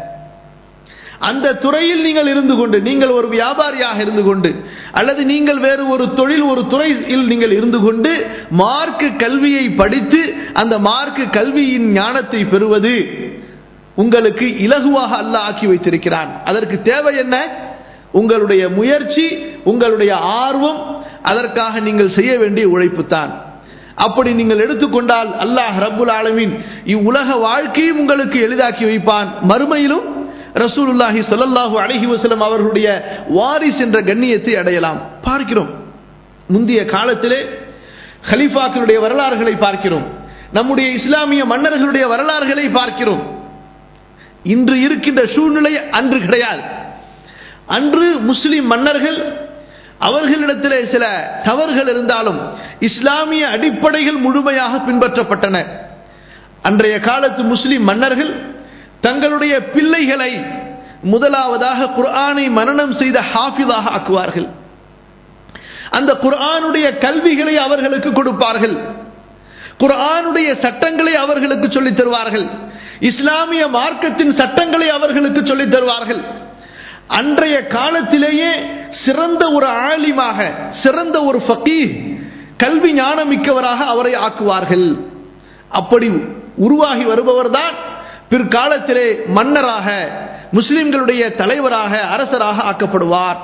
அந்த துறையில் நீங்கள் இருந்து கொண்டு நீங்கள் ஒரு வியாபாரியாக இருந்து கொண்டு அல்லது நீங்கள் வேறு ஒரு தொழில் ஒரு துறையில் நீங்கள் இருந்து கொண்டு மார்க்க கல்வியை படித்து அந்த மார்க்க கல்வியின் ஞானத்தை பெறுவது உங்களுக்கு இலகுவாக அல்ல ஆக்கி வைத்திருக்கிறான் அதற்கு தேவை என்ன உங்களுடைய முயற்சி உங்களுடைய ஆர்வம் அதற்காக நீங்கள் செய்ய வேண்டிய உழைப்பு தான் அப்படி நீங்கள் எடுத்துக்கொண்டால் அல்லாஹ் ரப்புல் ஆலமீன் இவ்வுலக வாழ்க்கையும் உங்களுக்கு எளிதாக்கி வைப்பான் மறுமையிலும் ரசூலுல்லாஹி ஸல்லல்லாஹு அலைஹி வஸல்லம் அவர்களுடைய வாரிஸ் என்ற கண்ணியத்தை அடையலாம் பார்க்கிறோம் முந்தைய காலத்திலே ஹலீஃபாக்களுடைய வரலாறுகளை பார்க்கிறோம் நம்முடைய இஸ்லாமிய மன்னர்களுடைய வரலாறுகளை பார்க்கிறோம் இன்று இருக்கின்ற சூழ்நிலை அன்று கிடையாது அன்று முஸ்லிம் மன்னர்கள் அவர்களிடத்திலே சில தவறுகள் இருந்தாலும் இஸ்லாமிய அடிப்படைகள் முழுமையாக பின்பற்றப்பட்டன அன்றைய காலத்து முஸ்லிம் மன்னர்கள் தங்களுடைய பிள்ளைகளை முதலாவதாக குர்ஆனை மனனம் செய்த ஹாஃபிதாக ஆக்குவார்கள் அந்த குர்ஆனுடைய கல்விகளை அவர்களுக்கு கொடுப்பார்கள் குர்ஆனுடைய சட்டங்களை அவர்களுக்கு சொல்லித் தருவார்கள் இஸ்லாமிய மார்க்கத்தின் சட்டங்களை அவர்களுக்கு சொல்லித் தருவார்கள் அன்றைய காலத்திலேயே சிறந்த ஒரு ஆலிமாக சிறந்த ஒரு ஃபக்கீ கல்வி ஞானமிக்கவராக அவரை ஆக்குவார்கள் அப்படி உருவாகி வருபவர்தான் பிற்காலத்திலே மன்னராக முஸ்லிம்களுடைய தலைவராக அரசராக ஆக்கப்படுவார்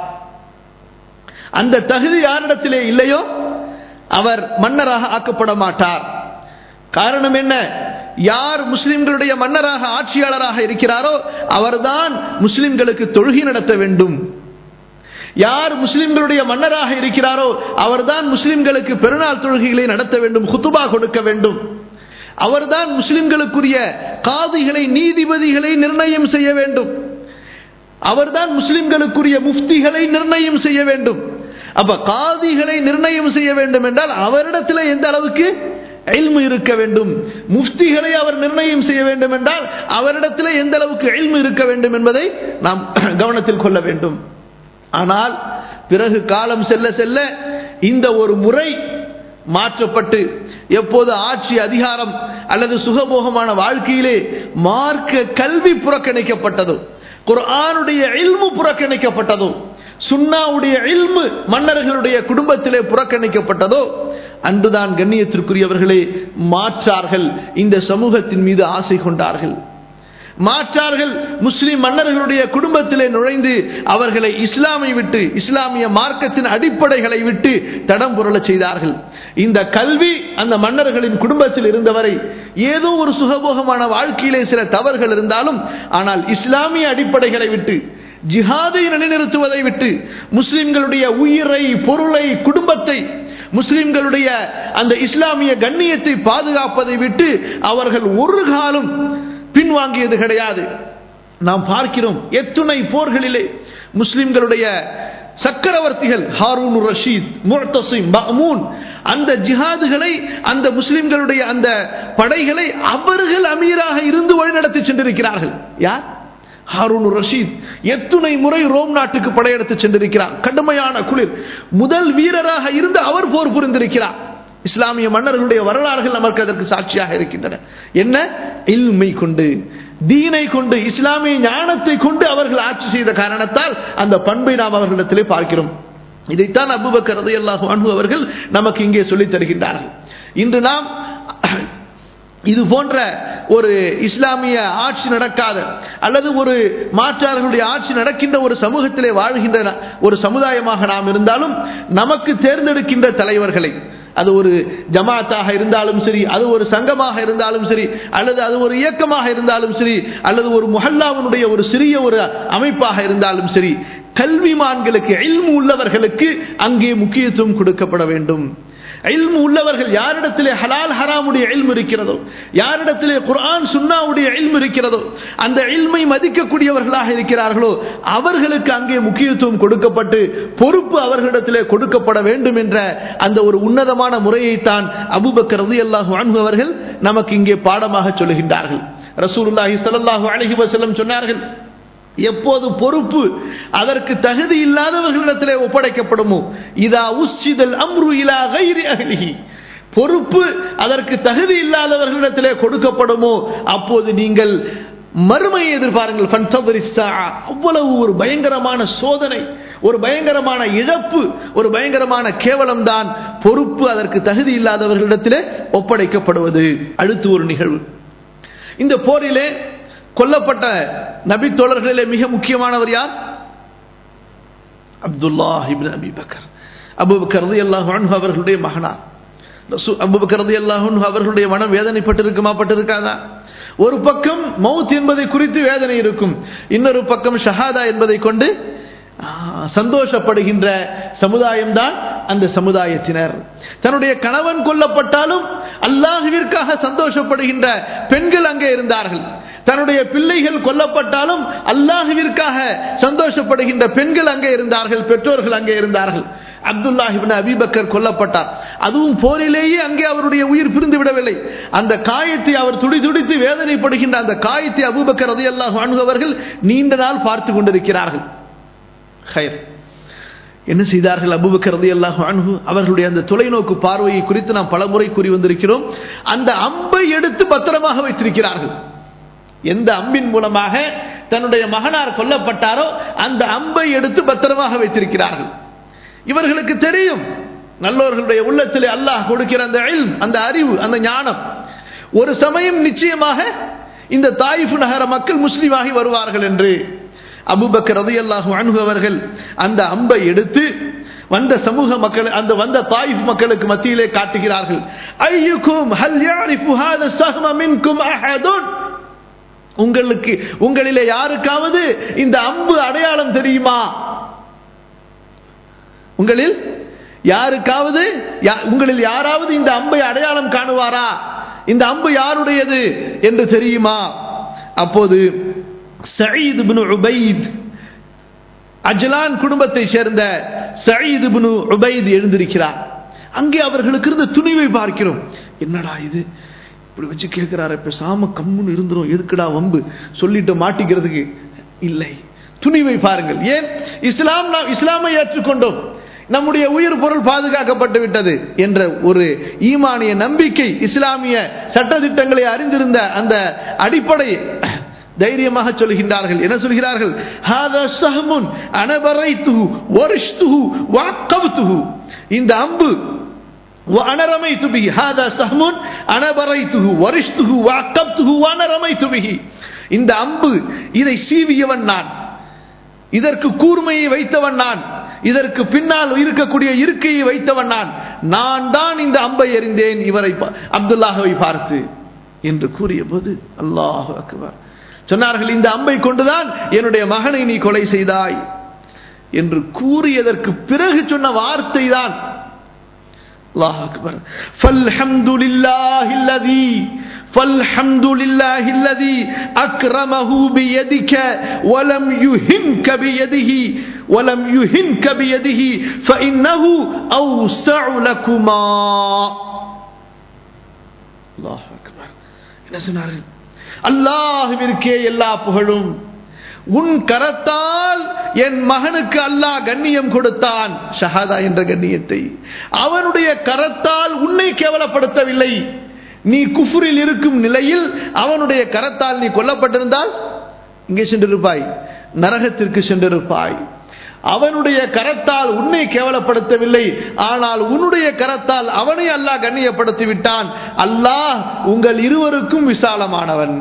அந்த தகுதி யாரிடத்திலே இல்லையோ அவர் மன்னராக ஆக்கப்பட மாட்டார் காரணம் என்ன யார் முஸ்லிம்களுடைய மன்னராக ஆட்சியாளராக இருக்கிறாரோ அவர்தான் முஸ்லிம்களுக்கு தொழுகை நடத்த வேண்டும் யார் முஸ்லிம்களுடைய மன்னராக இருக்கிறாரோ அவர்தான் முஸ்லிம்களுக்கு பெருநாள் தொழுகைகளை நடத்த வேண்டும் குத்துபா கொடுக்க வேண்டும் அவர்தான் முஸ்லிம்களுக்குரிய காதிகளை நீதிபதிகளை நிர்ணயம் செய்ய வேண்டும் அவர்தான் முஸ்லிம்களுக்குரிய முஃப்திகளை நிர்ணயம் செய்ய வேண்டும் அப்ப காதிகளை நிர்ணயம் செய்ய வேண்டும் என்றால் அவரிடத்தில் எந்த அளவுக்கு எல்மு இருக்க வேண்டும் முஃப்திகளை அவர் நிர்ணயம் செய்ய வேண்டும் என்றால் அவரிடத்தில் எந்த அளவுக்கு எல்மு இருக்க வேண்டும் என்பதை நாம் கவனத்தில் கொள்ள வேண்டும் ஆனால் பிறகு காலம் செல்ல செல்ல இந்த ஒரு முறை மாற்றப்பட்டு எப்போது ஆட்சி அதிகாரம் அல்லது சுகபோகமான வாழ்க்கையிலே மார்க்க கல்வி புறக்கணிக்கப்பட்டதோ குர்ஆனுடைய இல்மு புறக்கணிக்கப்பட்டதோ சுன்னாவுடைய இல்மு மன்னர்களுடைய குடும்பத்திலே புறக்கணிக்கப்பட்டதோ அன்றுதான் கண்ணியத்திற்குரியவர்களே மாற்றார்கள் இந்த சமூகத்தின் மீது ஆசை கொண்டார்கள் மாற்றார்கள் முஸ்லிம் மன்னர்களுடைய குடும்பத்திலே நுழைந்து அவர்களை இஸ்லாமை விட்டு இஸ்லாமிய மார்க்கத்தின் அடிப்படைகளை விட்டு தடம் புரள செய்தார்கள் இந்த கல்வி அந்த மன்னர்களின் குடும்பத்தில் இருந்தவரை ஏதோ ஒரு சுகபோகமான வாழ்க்கையிலே சில தவறுகள் இருந்தாலும் ஆனால் இஸ்லாமிய அடிப்படைகளை விட்டு ஜிஹாதை நிலைநிறுத்துவதை விட்டு முஸ்லிம்களுடைய உயிரை பொருளை குடும்பத்தை முஸ்லிம்களுடைய அந்த இஸ்லாமிய கண்ணியத்தை பாதுகாப்பதை விட்டு அவர்கள் ஒரு காலம் பின்வாங்கியது கிடையாது நாம் பார்க்கிறோம் எத்துணை போர்களிலே முஸ்லிம்களுடைய சக்கரவர்த்திகள் ஹாரூன் ரஷீத் முர்தசிம் மஹ்மூன் அந்த ஜிஹாதுகளை அந்த முஸ்லிம்களுடைய அந்த படைகளை அவர்கள் அமீராக இருந்து வழிநடத்தி சென்றிருக்கிறார்கள் யார் ஹாரூன் ரஷீத் எத்துணை முறை ரோம் நாட்டுக்கு படையெடுத்து சென்றிருக்கிறார் கடுமையான குளிர் முதல் வீரராக இருந்து அவர் போர் புரிந்திருக்கிறார் இஸ்லாமிய மன்னர்களுடைய வரலாறுகள் நமக்கு அதற்கு சாட்சியாக இருக்கின்றன என்ன இல்மை கொண்டு தீனை கொண்டு இஸ்லாமிய ஞானத்தை கொண்டு அவர்கள் ஆட்சி செய்த காரணத்தால் அந்த பண்பை நாம் அவர்களிடத்திலே பார்க்கிறோம் இதைத்தான் அபுபக்கர் ரலியல்லாஹு அன்ஹு அவர்கள் நமக்கு இங்கே சொல்லித் தருகின்றார்கள் இன்று நாம் இது போன்ற ஒரு இஸ்லாமிய ஆட்சி நடக்காத அல்லது ஒரு மாற்றார்களுடைய ஆட்சி நடக்கின்ற ஒரு சமூகத்திலே வாழ்கின்ற ஒரு சமுதாயமாக நாம் இருந்தாலும் நமக்கு தேர்ந்தெடுக்கின்ற தலைவர்களை அது ஒரு ஜமாத்தாக இருந்தாலும் சரி அது ஒரு சங்கமாக இருந்தாலும் சரி அல்லது அது ஒரு இயக்கமாக இருந்தாலும் சரி அல்லது ஒரு முஹல்லாவினுடைய ஒரு சிறிய ஒரு அமைப்பாக இருந்தாலும் சரி கல்விமான்களுக்கு இல்மு உள்ளவர்களுக்கு அங்கே முக்கியத்துவம் கொடுக்கப்பட வேண்டும் இல்மு உள்ளவர்கள் யாரிடத்திலே ஹலால் ஹராமுடைய இல்மு இருக்கிறதோ யாரிடத்திலே குர்ஆன் சுன்னாவுடைய இல்மு இருக்கிறதோ அந்த இல்மை மதிக்கக்கூடியவர்களாக இருக்கிறார்களோ அவர்களுக்கு அங்கே முக்கியத்துவம் கொடுக்கப்பட்டு பொறுப்பு அவர்களிடத்திலே கொடுக்கப்பட வேண்டும் என்ற அந்த ஒரு உன்னதமான முறையைத்தான் அபுபக்கர் ரலியல்லாஹு அன்ஹு அவர்கள் நமக்கு இங்கே பாடமாக சொல்லுகின்றார்கள் ரசூலுல்லாஹி ஸல்லல்லாஹு அலைஹி வஸல்லம் சொன்னார்கள் எப்போது பொறுப்பு அதற்கு தகுதி இல்லாதவர்களிடத்திலே ஒப்படைக்கப்படுமோ இதா உச்சிதல் அம்ரு இலா கைரி அகலிஹி பொறுப்பு அதற்கு தகுதி இல்லாதவர்களிடத்திலே கொடுக்கப்படுமோ அப்போது நீங்கள் மறுமையை எதிர்பாருங்கள் அவ்வளவு ஒரு பயங்கரமான சோதனை ஒரு பயங்கரமான இழப்பு ஒரு பயங்கரமான கேவலம் தான் பொறுப்பு அதற்கு தகுதி இல்லாதவர்களிடத்திலே ஒப்படைக்கப்படுவது அடுத்து ஒரு நிகழ்வு இந்த போரிலே கொல்லப்பட்ட நபி தோழர்களிலே மிக முக்கியமானவர் யார் அப்துல்லா இப்னு அபி பக்கர் அபுபக்கர் ரலியல்லாஹு அன்ஹு அவர்களுடைய மகனார் அபுபக்கர் ரலியல்லாஹு அன்ஹு அவர்களுடைய மனம் வேதனைப்பட்டிருக்குமா பட்டிருக்காதா ஒரு பக்கம் மவுத் என்பதை குறித்து வேதனை இருக்கும் இன்னொரு பக்கம் ஷஹாதா என்பதை கொண்டு சந்தோஷப்படுகின்ற சமுதாயம் தான் அந்த சமுதாயத்தினர் தன்னுடைய கணவன் கொல்லப்பட்டாலும் அல்லாஹுவிற்காக சந்தோஷப்படுகின்ற பெண்கள் அங்கே இருந்தார்கள் தன்னுடைய பிள்ளைகள் கொல்லப்பட்டாலும் அல்லாஹுவிற்காக சந்தோஷப்படுகின்ற பெண்கள் அங்கே இருந்தார்கள் பெற்றோர்கள் அங்கே இருந்தார்கள் அப்துல்லாஹிபின் அபிபக்கர் கொல்லப்பட்டார் அதுவும் போரிலேயே அங்கே அவருடைய உயிர் பிரிந்து விடவில்லை அந்த காயத்தை அவர் துடி துடித்து வேதனைப்படுகின்ற அந்த காயத்தை அபுபக்கர் ரதி அல்லாஹ் அணுகவர்கள் நீண்ட நாள் பார்த்து கொண்டிருக்கிறார்கள் ஹயர் என்ன செய்தார்கள் அபுபக்கர் ரதி அல்லாஹ் அணுகு அவர்களுடைய அந்த தொலைநோக்கு பார்வையை குறித்து நாம் பலமுறை கூறி வந்திருக்கிறோம் அந்த அம்பை எடுத்து பத்திரமாக வைத்திருக்கிறார்கள் எந்த அம்பின் மூலமாக தன்னுடைய மகனார் கொல்லப்பட்டாரோ அந்த அம்பை எடுத்து பத்திரமாக வைத்திருக்கிறார்கள் இவர்களுக்கு தெரியும் நல்லோர்களுடைய உள்ளத்திலே அல்லாஹ் கொடுக்கிற அந்த இல்ம், அந்த அறிவு அந்த ஞானம் ஒரு சமயம் நிச்சயமாக இந்த தாயிஃப் நகர மக்கள் முஸ்லீமாகி வருவார்கள் என்று அபுபக்கர் ரதியல்லாஹு அன்ஹு அவர்கள் அந்த அம்பை எடுத்து வந்த சமூக மக்கள் அந்த வந்த தாயிஃப் மக்களுக்கு மத்தியிலே காட்டுகிறார்கள் ஐயுக்கும் ஹல் யாரிஃபு ஹாதா ஸஹ்ம மின்கும் அஹதுன் உங்களுக்கு உங்களிலே யாருக்காவது இந்த அம்பு அடையாளம் தெரியுமா உங்களில் யாருக்காவது யா- உங்களில் யாராவது இந்த அம்பை அடையாளம் காணுவாரா இந்த அம்பு யாருடையது என்று தெரியுமா அப்போது சயீத் இப்னு உபைத் அஜ்லான் குடும்பத்தை சேர்ந்த சயீத் இப்னு உபைத் எழுந்திருக்கிறார் அங்கே அவர்களுக்கு இருந்த துணிவை பார்க்கிறோம் என்னடா இது இப்படி வச்சு கேட்கிறாரு பேசாம கம்முன்னு இருந்துரும் எதுக்குடா வம்பு சொல்லிட்டு மாட்டிக்கிறதுக்கு இல்லை துணிவை பாருங்கள் ஏன் இஸ்லாம் நாம் இஸ்லாமை ஏற்றுக்கொண்டோம் நம்முடைய உயிர் பொருள் பாதுகாக்கப்பட்டு விட்டது என்ற ஒரு ஈமானிய நம்பிக்கை இஸ்லாமிய சட்டதிட்டங்களை அறிந்திருந்த அந்த அடிப்படை தைரியமாக சொல்கின்றார்கள் என்ன சொல்கிறார்கள் ஹாதா சஹமுன் அனபரைத்துஹு வரிஷ்துஹு வாக்கவ்துஹு இந்த அம்பு وأنا رميت به هذا سهم أنا بريته ورشته وعقبته وأنا رميت به இந்த அம்பு இதை சீவியவன் நான் இதற்கு கூர்மையை வைத்தவன் நான் இதற்கு பின்னால் இருக்கக்கூடிய இருக்கையை வைத்தவன் நான் நான் தான் இந்த அம்பை எறிந்தேன் இவரை பா- அப்துல்லாஹவை பார்த்து என்று கூறிய போது அல்லாஹ் அக்பர் சொன்னார்கள் இந்த அம்பை கொண்டுதான் என்னுடைய மகனை நீ கொலை செய்தாய் என்று கூறியதற்கு பிறகு சொன்ன வார்த்தை தான் الله أكبر فالحمد لله الذي فالحمد لله الذي أكرمه بيدك ولم يهنك بيده ولم يهنك بيده فإنه أوسع لكما الله أكبر என்ன சொன்னார்கள் அல்லாஹ்விற்கே எல்லா புகழும் உன் கரத்தால் என் மகனுக்கு அல்லாஹ் கண்ணியம் கொடுத்தான் ஷஹாதா என்ற கண்ணியத்தை அவனுடைய கரத்தால் உன்னை கேவலப்படுத்தவில்லை நீ குஃபுரில் இருக்கும் நிலையில் அவனுடைய கரத்தால் நீ கொல்லப்பட்டிருந்தால் இங்கே சென்றிருப்பாய் நரகத்திற்கு சென்றிருப்பாய் அவனுடைய கரத்தால் உன்னை கேவலப்படுத்தவில்லை ஆனால் உன்னுடைய கரத்தால் அவனை அல்லாஹ் கண்ணியப்படுத்தி விட்டான் அல்லாஹ் உங்கள் இருவருக்கும் விசாலமானவன்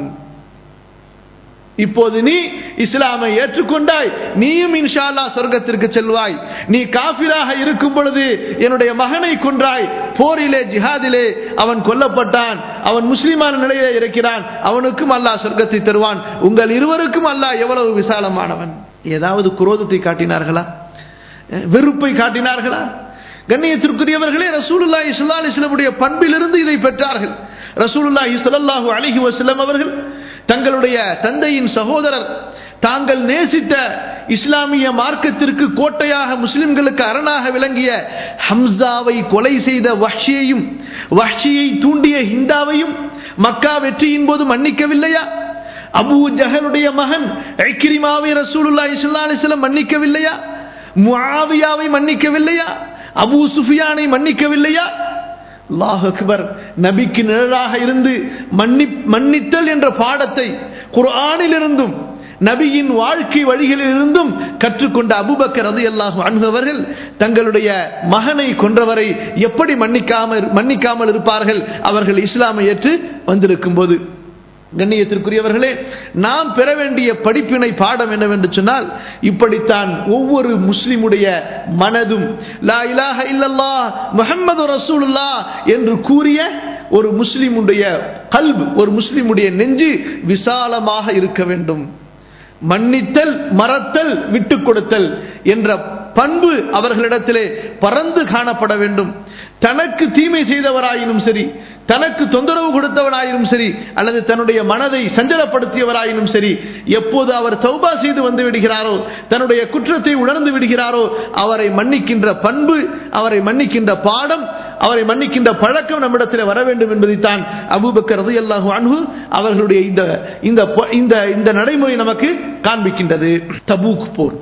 இப்போது நீ இஸ்லாமை ஏற்றுக்கொண்டாய் நீயும் இன்ஷா அல்லாஹ் சொர்க்கத்திற்கு செல்வாய் நீ காஃபிராக இருக்கும் பொழுது என்னுடைய மகனை கொன்றாய் போரிலே ஜிஹாதிலே அவன் கொல்லப்பட்டான் அவன் முஸ்லிமான நிலையிலே இருக்கிறான் அவனுக்கும் அல்லாஹ் சொர்க்கத்தை தருவான் உங்கள் இருவருக்கும் அல்லாஹ் எவ்வளவு விசாலமானவன் ஏதாவது குரோதத்தை காட்டினார்களா அஹ் வெறுப்பை காட்டினார்களா கண்ணியத்திற்குரியவர்களே ரசூலுல்லாஹி ஸல்லல்லாஹு அலைஹி வஸல்லமுடைய பண்பிலிருந்து இதை பெற்றார்கள் ரசூலுல்லாஹி ஸல்லல்லாஹு அலைஹி வஸல்லம் அவர்கள் தங்களுடைய தந்தையின் சகோதரர் தாங்கள் நேசித்த இஸ்லாமிய மார்க்கத்திற்கு கோட்டையாக முஸ்லிம்களுக்கு அரணாக விளங்கிய ஹம்சாவை கொலை செய்த வஹ்ஷியையும் வஹ்ஷியை தூண்டிய ஹிந்தாவையும் மக்கா வெற்றியின் போது மன்னிக்கவில்லையா அபூ ஜஹலுடைய மகன் இக்ரிமாவை ரசூலுல்லாஹி ஸல்லல்லாஹு அலைஹி வஸல்லம் மன்னிக்கவில்லையா முஆவியாவை மன்னிக்கவில்லையா அபூ சுஃபியானை மன்னிக்கவில்லையா அல்லாஹ் அக்பர் நபிக்கு நிழலாக இருந்து மன்னி மன்னித்தல் என்ற பாடத்தை குர்ஆனிலிருந்தும் நபியின் வாழ்க்கை வழிகளிலிருந்தும் கற்றுக்கொண்ட அபுபக்கர் ரதி அல்லாஹு அணுகவர்கள் தங்களுடைய மகனை கொன்றவரை எப்படி மன்னிக்காமல் மன்னிக்காமல் இருப்பார்கள் அவர்கள் இஸ்லாமை ஏற்று வந்திருக்கும் போது கண்ணியத்திற்குரியவர்களே நாம் பெற வேண்டிய படிப்பினை பாடம் என்னவென்று சொன்னால் இப்படித்தான் ஒவ்வொரு முஸ்லிமுடைய மனதும் லா இலாஹ இல்லல்லாஹ் முஹம்மது ரசூலுல்லா என்று கூறிய ஒரு முஸ்லிமுடைய கல்ப் ஒரு முஸ்லிமுடைய நெஞ்சு விசாலமாக இருக்க வேண்டும் மன்னித்தல் மறத்தல் விட்டுக் கொடுத்தல் என்ற பண்பு அவர்களிடத்திலே பறந்து காணப்பட வேண்டும் தனக்கு தீமை செய்தவராயினும் சரி தனக்கு தொந்தரவு கொடுத்தவராயினும் சரி அல்லது தன்னுடைய மனதை சஞ்சலப்படுத்தியவராயினும் சரி எப்போது அவர் தௌபா செய்து வந்து விடுகிறாரோ தன்னுடைய குற்றத்தை உணர்ந்து விடுகிறாரோ அவரை மன்னிக்கின்ற பண்பு அவரை மன்னிக்கின்ற பாடம் அவரை மன்னிக்கின்ற பழக்கம் நம்மிடத்தில் வர வேண்டும் என்பதைத்தான் அபூபக்கர் ரலியல்லாஹு அன்ஹு அவர்களுடைய இந்த இந்த இந்த இந்த நடைமுறை நமக்கு காண்பிக்கின்றது தபூக் போர்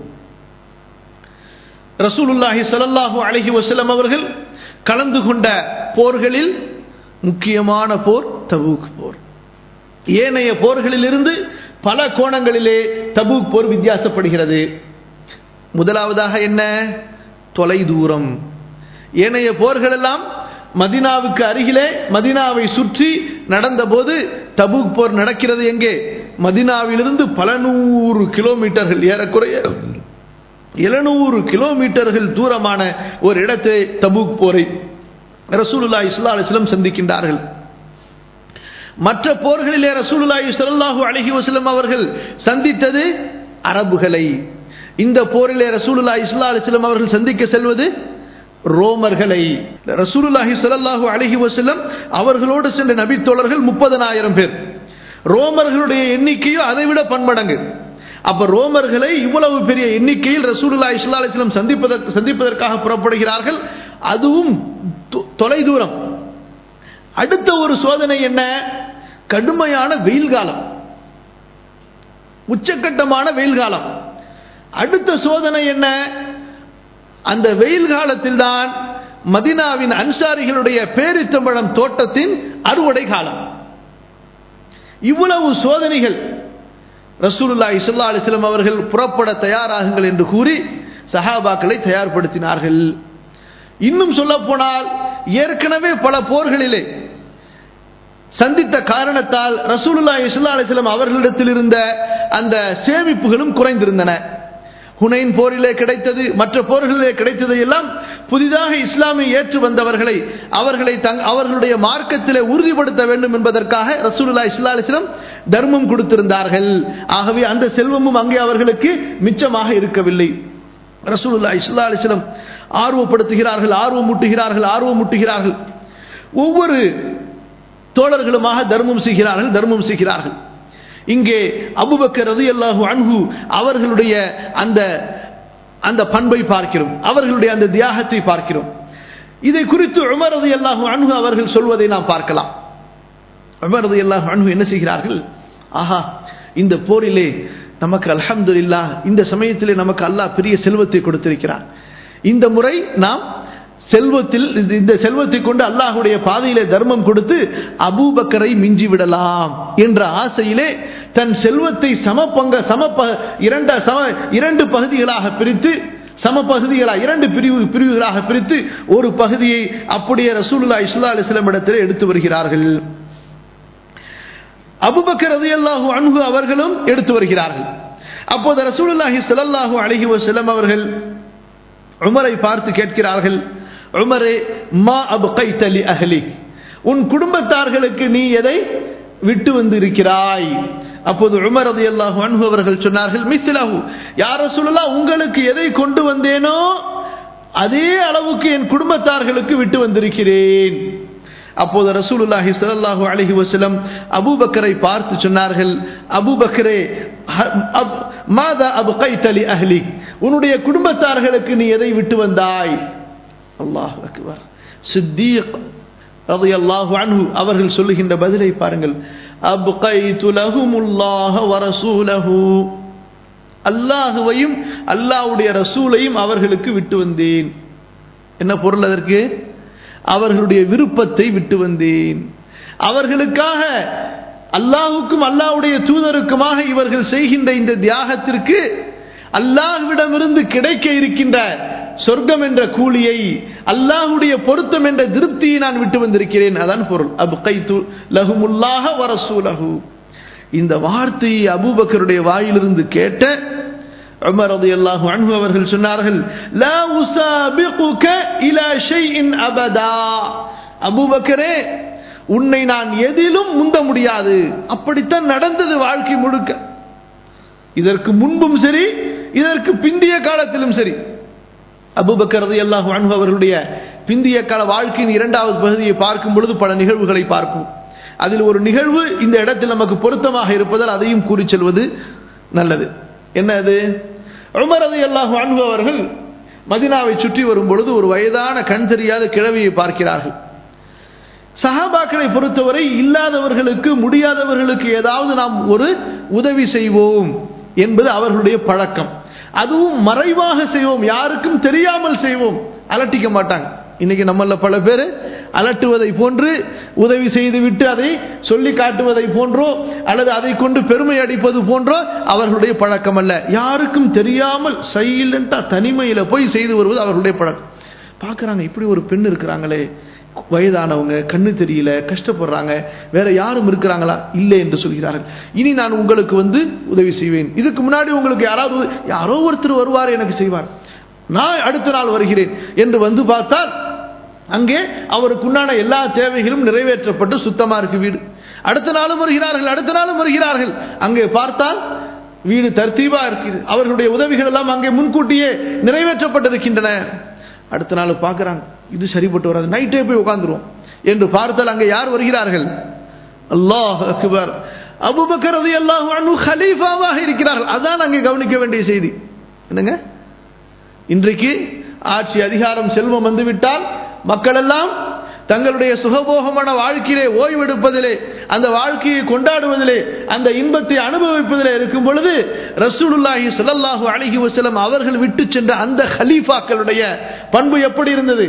ரசூலுல்லாஹி ஸல்லல்லாஹு அலைஹி வஸல்லம் அவர்கள் கலந்து கொண்ட போர்களில் முக்கியமான போர் தபூக் போர் ஏனைய போர்களிலிருந்து பல கோணங்களிலே தபூக் போர் வித்தியாசப்படுகிறது முதலாவதாக என்ன தொலைதூரம் ஏனைய போர்கள் எல்லாம் மதினாவுக்கு அருகிலே மதினாவை சுற்றி நடந்தபோது தபூக் போர் நடக்கிறது எங்கே மதினாவிலிருந்து பல நூறு கிலோமீட்டர்கள் ஏறக்குறைய எழுநூறு கிலோமீட்டர்கள் தூரமான ஒரு இடத்தை தபூக் போரை ரசூலுல்லா இஸ்லா அலிஸ்லம் சந்திக்கின்றார்கள் மற்ற போர்களிலே ரசூலுல்லாஹி ஸல்லல்லாஹு அலைஹி வஸல்லம் அவர்கள் சந்தித்தது அரபுகளை இந்த போரிலே ரசூலுல்லாஹி ஸல்லல்லாஹு அலைஹி வஸல்லம் அவர்கள் சந்திக்க செல்வது ரோமர்களை ரசூலுல்லாஹி ஸல்லல்லாஹு அலைஹி வஸல்லம் அவர்களோடு சென்ற நபி தோழர்கள் முப்பதனாயிரம் பேர் ரோமர்களுடைய எண்ணிக்கையோ அதை விட பன்மடங்கு அப்ப ரோமர்களை இவ்வளவு பெரிய எண்ணிக்கையில் ரசூலுல்லாஹி ஸல்லல்லாஹு அலைஹி வஸல்லம் சந்திப்பதற்கு சந்திப்பதற்காக புறப்படுகிறார்கள் அதுவும் தொலைதூரம் அடுத்த ஒரு சோதனை என்ன கடுமையான வெயில் காலம் உச்சக்கட்டமான வெயில் காலம் அடுத்த சோதனை என்ன அந்த வெயில் காலத்தில் தான் மதினாவின் அன்சாரிகளுடைய பேரித்தம்பழம் தோட்டத்தின் அறுவடை காலம் இவ்வளவு சோதனைகள் ரசூலுல்லா இஸ்லா அலிஸ்லாம் அவர்கள் புறப்பட தயாராகுங்கள் என்று கூறி சஹாபாக்களை தயார்படுத்தினார்கள் இன்னும் சொல்ல போனால் ஏற்கனவே பல போர்களிலே சந்தித்த காரணத்தால் ரசூலுல்லா இஸ்லா அலிஸ்லாம் அவர்களிடத்தில் இருந்த அந்த சேமிப்புகளும் குறைந்திருந்தன ஹுனைன் போரிலே கிடைத்தது மற்ற போர்களிலே கிடைத்ததை எல்லாம் புதிதாக இஸ்லாமை ஏற்று வந்தவர்களை அவர்களை தங் அவர்களுடைய மார்க்கத்திலே உறுதிப்படுத்த வேண்டும் என்பதற்காக ரசூலுல்லா இஸ்லா அலிஸ்லாம் தர்மம் கொடுத்திருந்தார்கள் ஆகவே அந்த செல்வமும் அங்கே அவர்களுக்கு மிச்சமாக இருக்கவில்லை ரசூலுல்லா இஸ்லா அலிஸ்லாம் ஆர்வப்படுத்துகிறார்கள் ஆர்வம் முட்டுகிறார்கள் ஆர்வம் முட்டுகிறார்கள் ஒவ்வொரு தோழர்களுமாக தர்மம் செய்கிறார்கள் தர்மம் செய்கிறார்கள் இங்கே அபுபக்கர் ரதி அல்லாஹு அன்ஹு அவர்களுடைய அந்த அந்த பண்பை பார்க்கிறோம் அவர்களுடைய அந்த தியாகத்தை பார்க்கிறோம் இதை குறித்து உமர் ரதி அல்லாஹு அன்ஹு அவர்கள் சொல்வதை நாம் பார்க்கலாம் உமர் ரதி அல்லாஹு அன்ஹு என்ன செய்கிறார்கள் ஆஹா இந்த போரிலே நமக்கு அல்ஹம்து இல்லா இந்த சமயத்திலே நமக்கு அல்லாஹ் பெரிய செல்வத்தை கொடுத்திருக்கிறார் இந்த முறை நாம் செல்வத்தில் இந்த செல்வத்தை கொண்டு அல்லாஹுடைய பாதையிலே தர்மம் கொடுத்து அபூபக்கரை மிஞ்சி விடலாம் என்ற ஆசையிலே தன் செல்வத்தை சம பங்க சம இரண்ட சம இரண்டு பகுதிகளாக பிரித்து சம பகுதிகளாக இரண்டு பிரிவு பிரிவுகளாக பிரித்து ஒரு பகுதியை அப்படியே ரசூலுல்லா இஸ்லா அலிஸ்லாம் இடத்தில் எடுத்து வருகிறார்கள் அபுபக்கர் ரதி அல்லாஹு அன்பு அவர்களும் எடுத்து வருகிறார்கள் அப்போது ரசூலுல்லாஹி ஸல்லல்லாஹு அலைஹி வஸல்லம் அவர்கள் உமரை பார்த்து கேட்கிறார்கள் உமரே மா அப்கைத லி அஹ்லி உன் குடும்பத்தார்களுக்கு நீ எதை விட்டு வந்து இருக்கிறாய் அப்போது உமர் ரலியல்லாஹு அன்ஹு அவர்கள் சொன்னார்கள் மிஸ்லஹு யா ரசூலுல்லாஹ் உங்களுக்கு எதை கொண்டு வந்தேனோ அதே அளவுக்கு என் குடும்பத்தார்களுக்கு விட்டு வந்திருக்கிறேன் அப்போது ரசூலுல்லாஹி ஸல்லல்லாஹு அலைஹி வஸல்லம் அபூபக்கரை பார்த்து சொன்னார்கள் அபூபக்கரே மாதா அப்கைத லி அஹ்லி உன்னுடைய குடும்பத்தார்களுக்கு நீ எதை விட்டு வந்தாய் அல்லாஹ் அக்பர் சித்தீக் ரலியல்லாஹு அன்ஹு அவர்கள் சொல்லுகின்ற பதிலை பாருங்கள் அப்கைது லஹுமுல்லாஹ வ ரசூலஹு அல்லாஹுவையும் அல்லாஹ்வுடைய ரசூலையும் அவர்களுக்கு விட்டு வந்தேன் என்ன பொருள் அதற்கு அவர்களுடைய விருப்பத்தை விட்டு வந்தேன் அவர்களுக்காக அல்லாஹுக்கும் அல்லாஹ்வுடைய தூதருக்குமாக இவர்கள் செய்கின்ற இந்த தியாகத்திற்கு அல்லாஹ்விடமிருந்து கிடைக்க இருக்கின்ற சொர்க்கம் என்ற கூலியை அல்லாஹுடைய பொருத்தம் என்ற திருப்தியை நான் விட்டு வந்திருக்கிறேன் அதான் பொருள் அபு கைத்து லஹுமுல்லாக வரசூலஹு இந்த வார்த்தையை அபூபக்கருடைய வாயிலிருந்து கேட்ட உமர் ரலியல்லாஹு அன்ஹு அவர்கள் சொன்னார்கள் லா உசாபிகுக இலா ஷைஇன் அபதா அபூபக்கரே உன்னை நான் எதிலும் முந்த முடியாது அப்படித்தான் நடந்தது வாழ்க்கை முழுக்க இதற்கு முன்பும் சரி இதற்கு பிந்திய காலத்திலும் சரி அபுபக்கர் ரலியல்லாஹு அன்ஹு அவர்களுடைய பிந்திய கால வாழ்க்கையின் இரண்டாவது பகுதியை பார்க்கும் பொழுது பல நிகழ்வுகளை பார்ப்போம் அதில் ஒரு நிகழ்வு இந்த இடத்தில் நமக்கு பொருத்தமாக இருப்பதால் அதையும் கூறி செல்வது நல்லது என்ன அது உமர் அலி அல்லாஹு அன்பு அவர்கள் மதினாவை சுற்றி வரும் பொழுது ஒரு வயதான கண் தெரியாத கிழவியை பார்க்கிறார்கள் சஹாபாக்களை பொறுத்தவரை இல்லாதவர்களுக்கு முடியாதவர்களுக்கு ஏதாவது நாம் ஒரு உதவி செய்வோம் என்பது அவர்களுடைய பழக்கம் அதுவும் மறைவாக செய்வோம் யாருக்கும் தெரியாமல் செய்வோம் அலட்டிக்க மாட்டாங்க இன்னைக்கு நம்மள பல பேர் அலட்டுவதை போன்று உதவி செய்துவிட்டு அதை சொல்லி காட்டுவதை போன்றோ அல்லது அதை கொண்டு பெருமை அடிப்பது போன்றோ அவர்களுடைய பழக்கம் அல்ல யாருக்கும் தெரியாமல் சைலண்டா தனிமையில போய் செய்து வருவது அவர்களுடைய பழக்கம் பார்க்குறாங்க இப்படி ஒரு பெண் இருக்கிறாங்களே வயதானவங்க கண்ணு தெரியல கஷ்டப்படுறாங்க வேற யாரும் இருக்கிறாங்களா இல்லை என்று சொல்கிறார்கள் இனி நான் உங்களுக்கு வந்து உதவி செய்வேன் இதுக்கு முன்னாடி உங்களுக்கு யாராவது யாரோ ஒருத்தர் வருவார் எனக்கு செய்வார் நான் அடுத்த நாள் வருகிறேன் என்று வந்து பார்த்தால் அங்கே அவருக்கு உண்டான எல்லா தேவைகளும் நிறைவேற்றப்பட்டு சுத்தமா இருக்கு வீடு அடுத்த நாளும் வருகிறார்கள் அடுத்த நாளும் வருகிறார்கள் அங்கே பார்த்தால் வீடு தர்த்தீபா இருக்குது அவர்களுடைய உதவிகள் எல்லாம் அங்கே முன்கூட்டியே நிறைவேற்றப்பட்டிருக்கின்றன அடுத்த நாள் பார்க்குறாங்க இது சரிப்பட்டு வராது நைட்டே போய் உட்காந்துருவோம் என்று பார்த்தால் அங்கே யார் வருகிறார்கள் அல்லாஹ் அக்பர் அபுபக்கர் ரதி அல்லாஹ் அனு ஹலீஃபாவாக இருக்கிறார்கள் அதான் அங்கே கவனிக்க வேண்டிய செய்தி என்னங்க இன்றைக்கு ஆட்சி அதிகாரம் செல்வம் வந்துவிட்டால் மக்கள் எல்லாம் தங்களுடைய சுகபோகமான வாழ்க்கையிலே ஓய்வெடுப்பதிலே அந்த வாழ்க்கையை கொண்டாடுவதிலே அந்த இன்பத்தை அனுபவிப்பதிலே இருக்கும் பொழுது ரசூலுல்லாஹி ஸல்லல்லாஹு அலைஹி வஸல்லம் அவர்கள் விட்டு சென்ற அந்த ஹலீஃபாக்களுடைய பண்பு எப்படி இருந்தது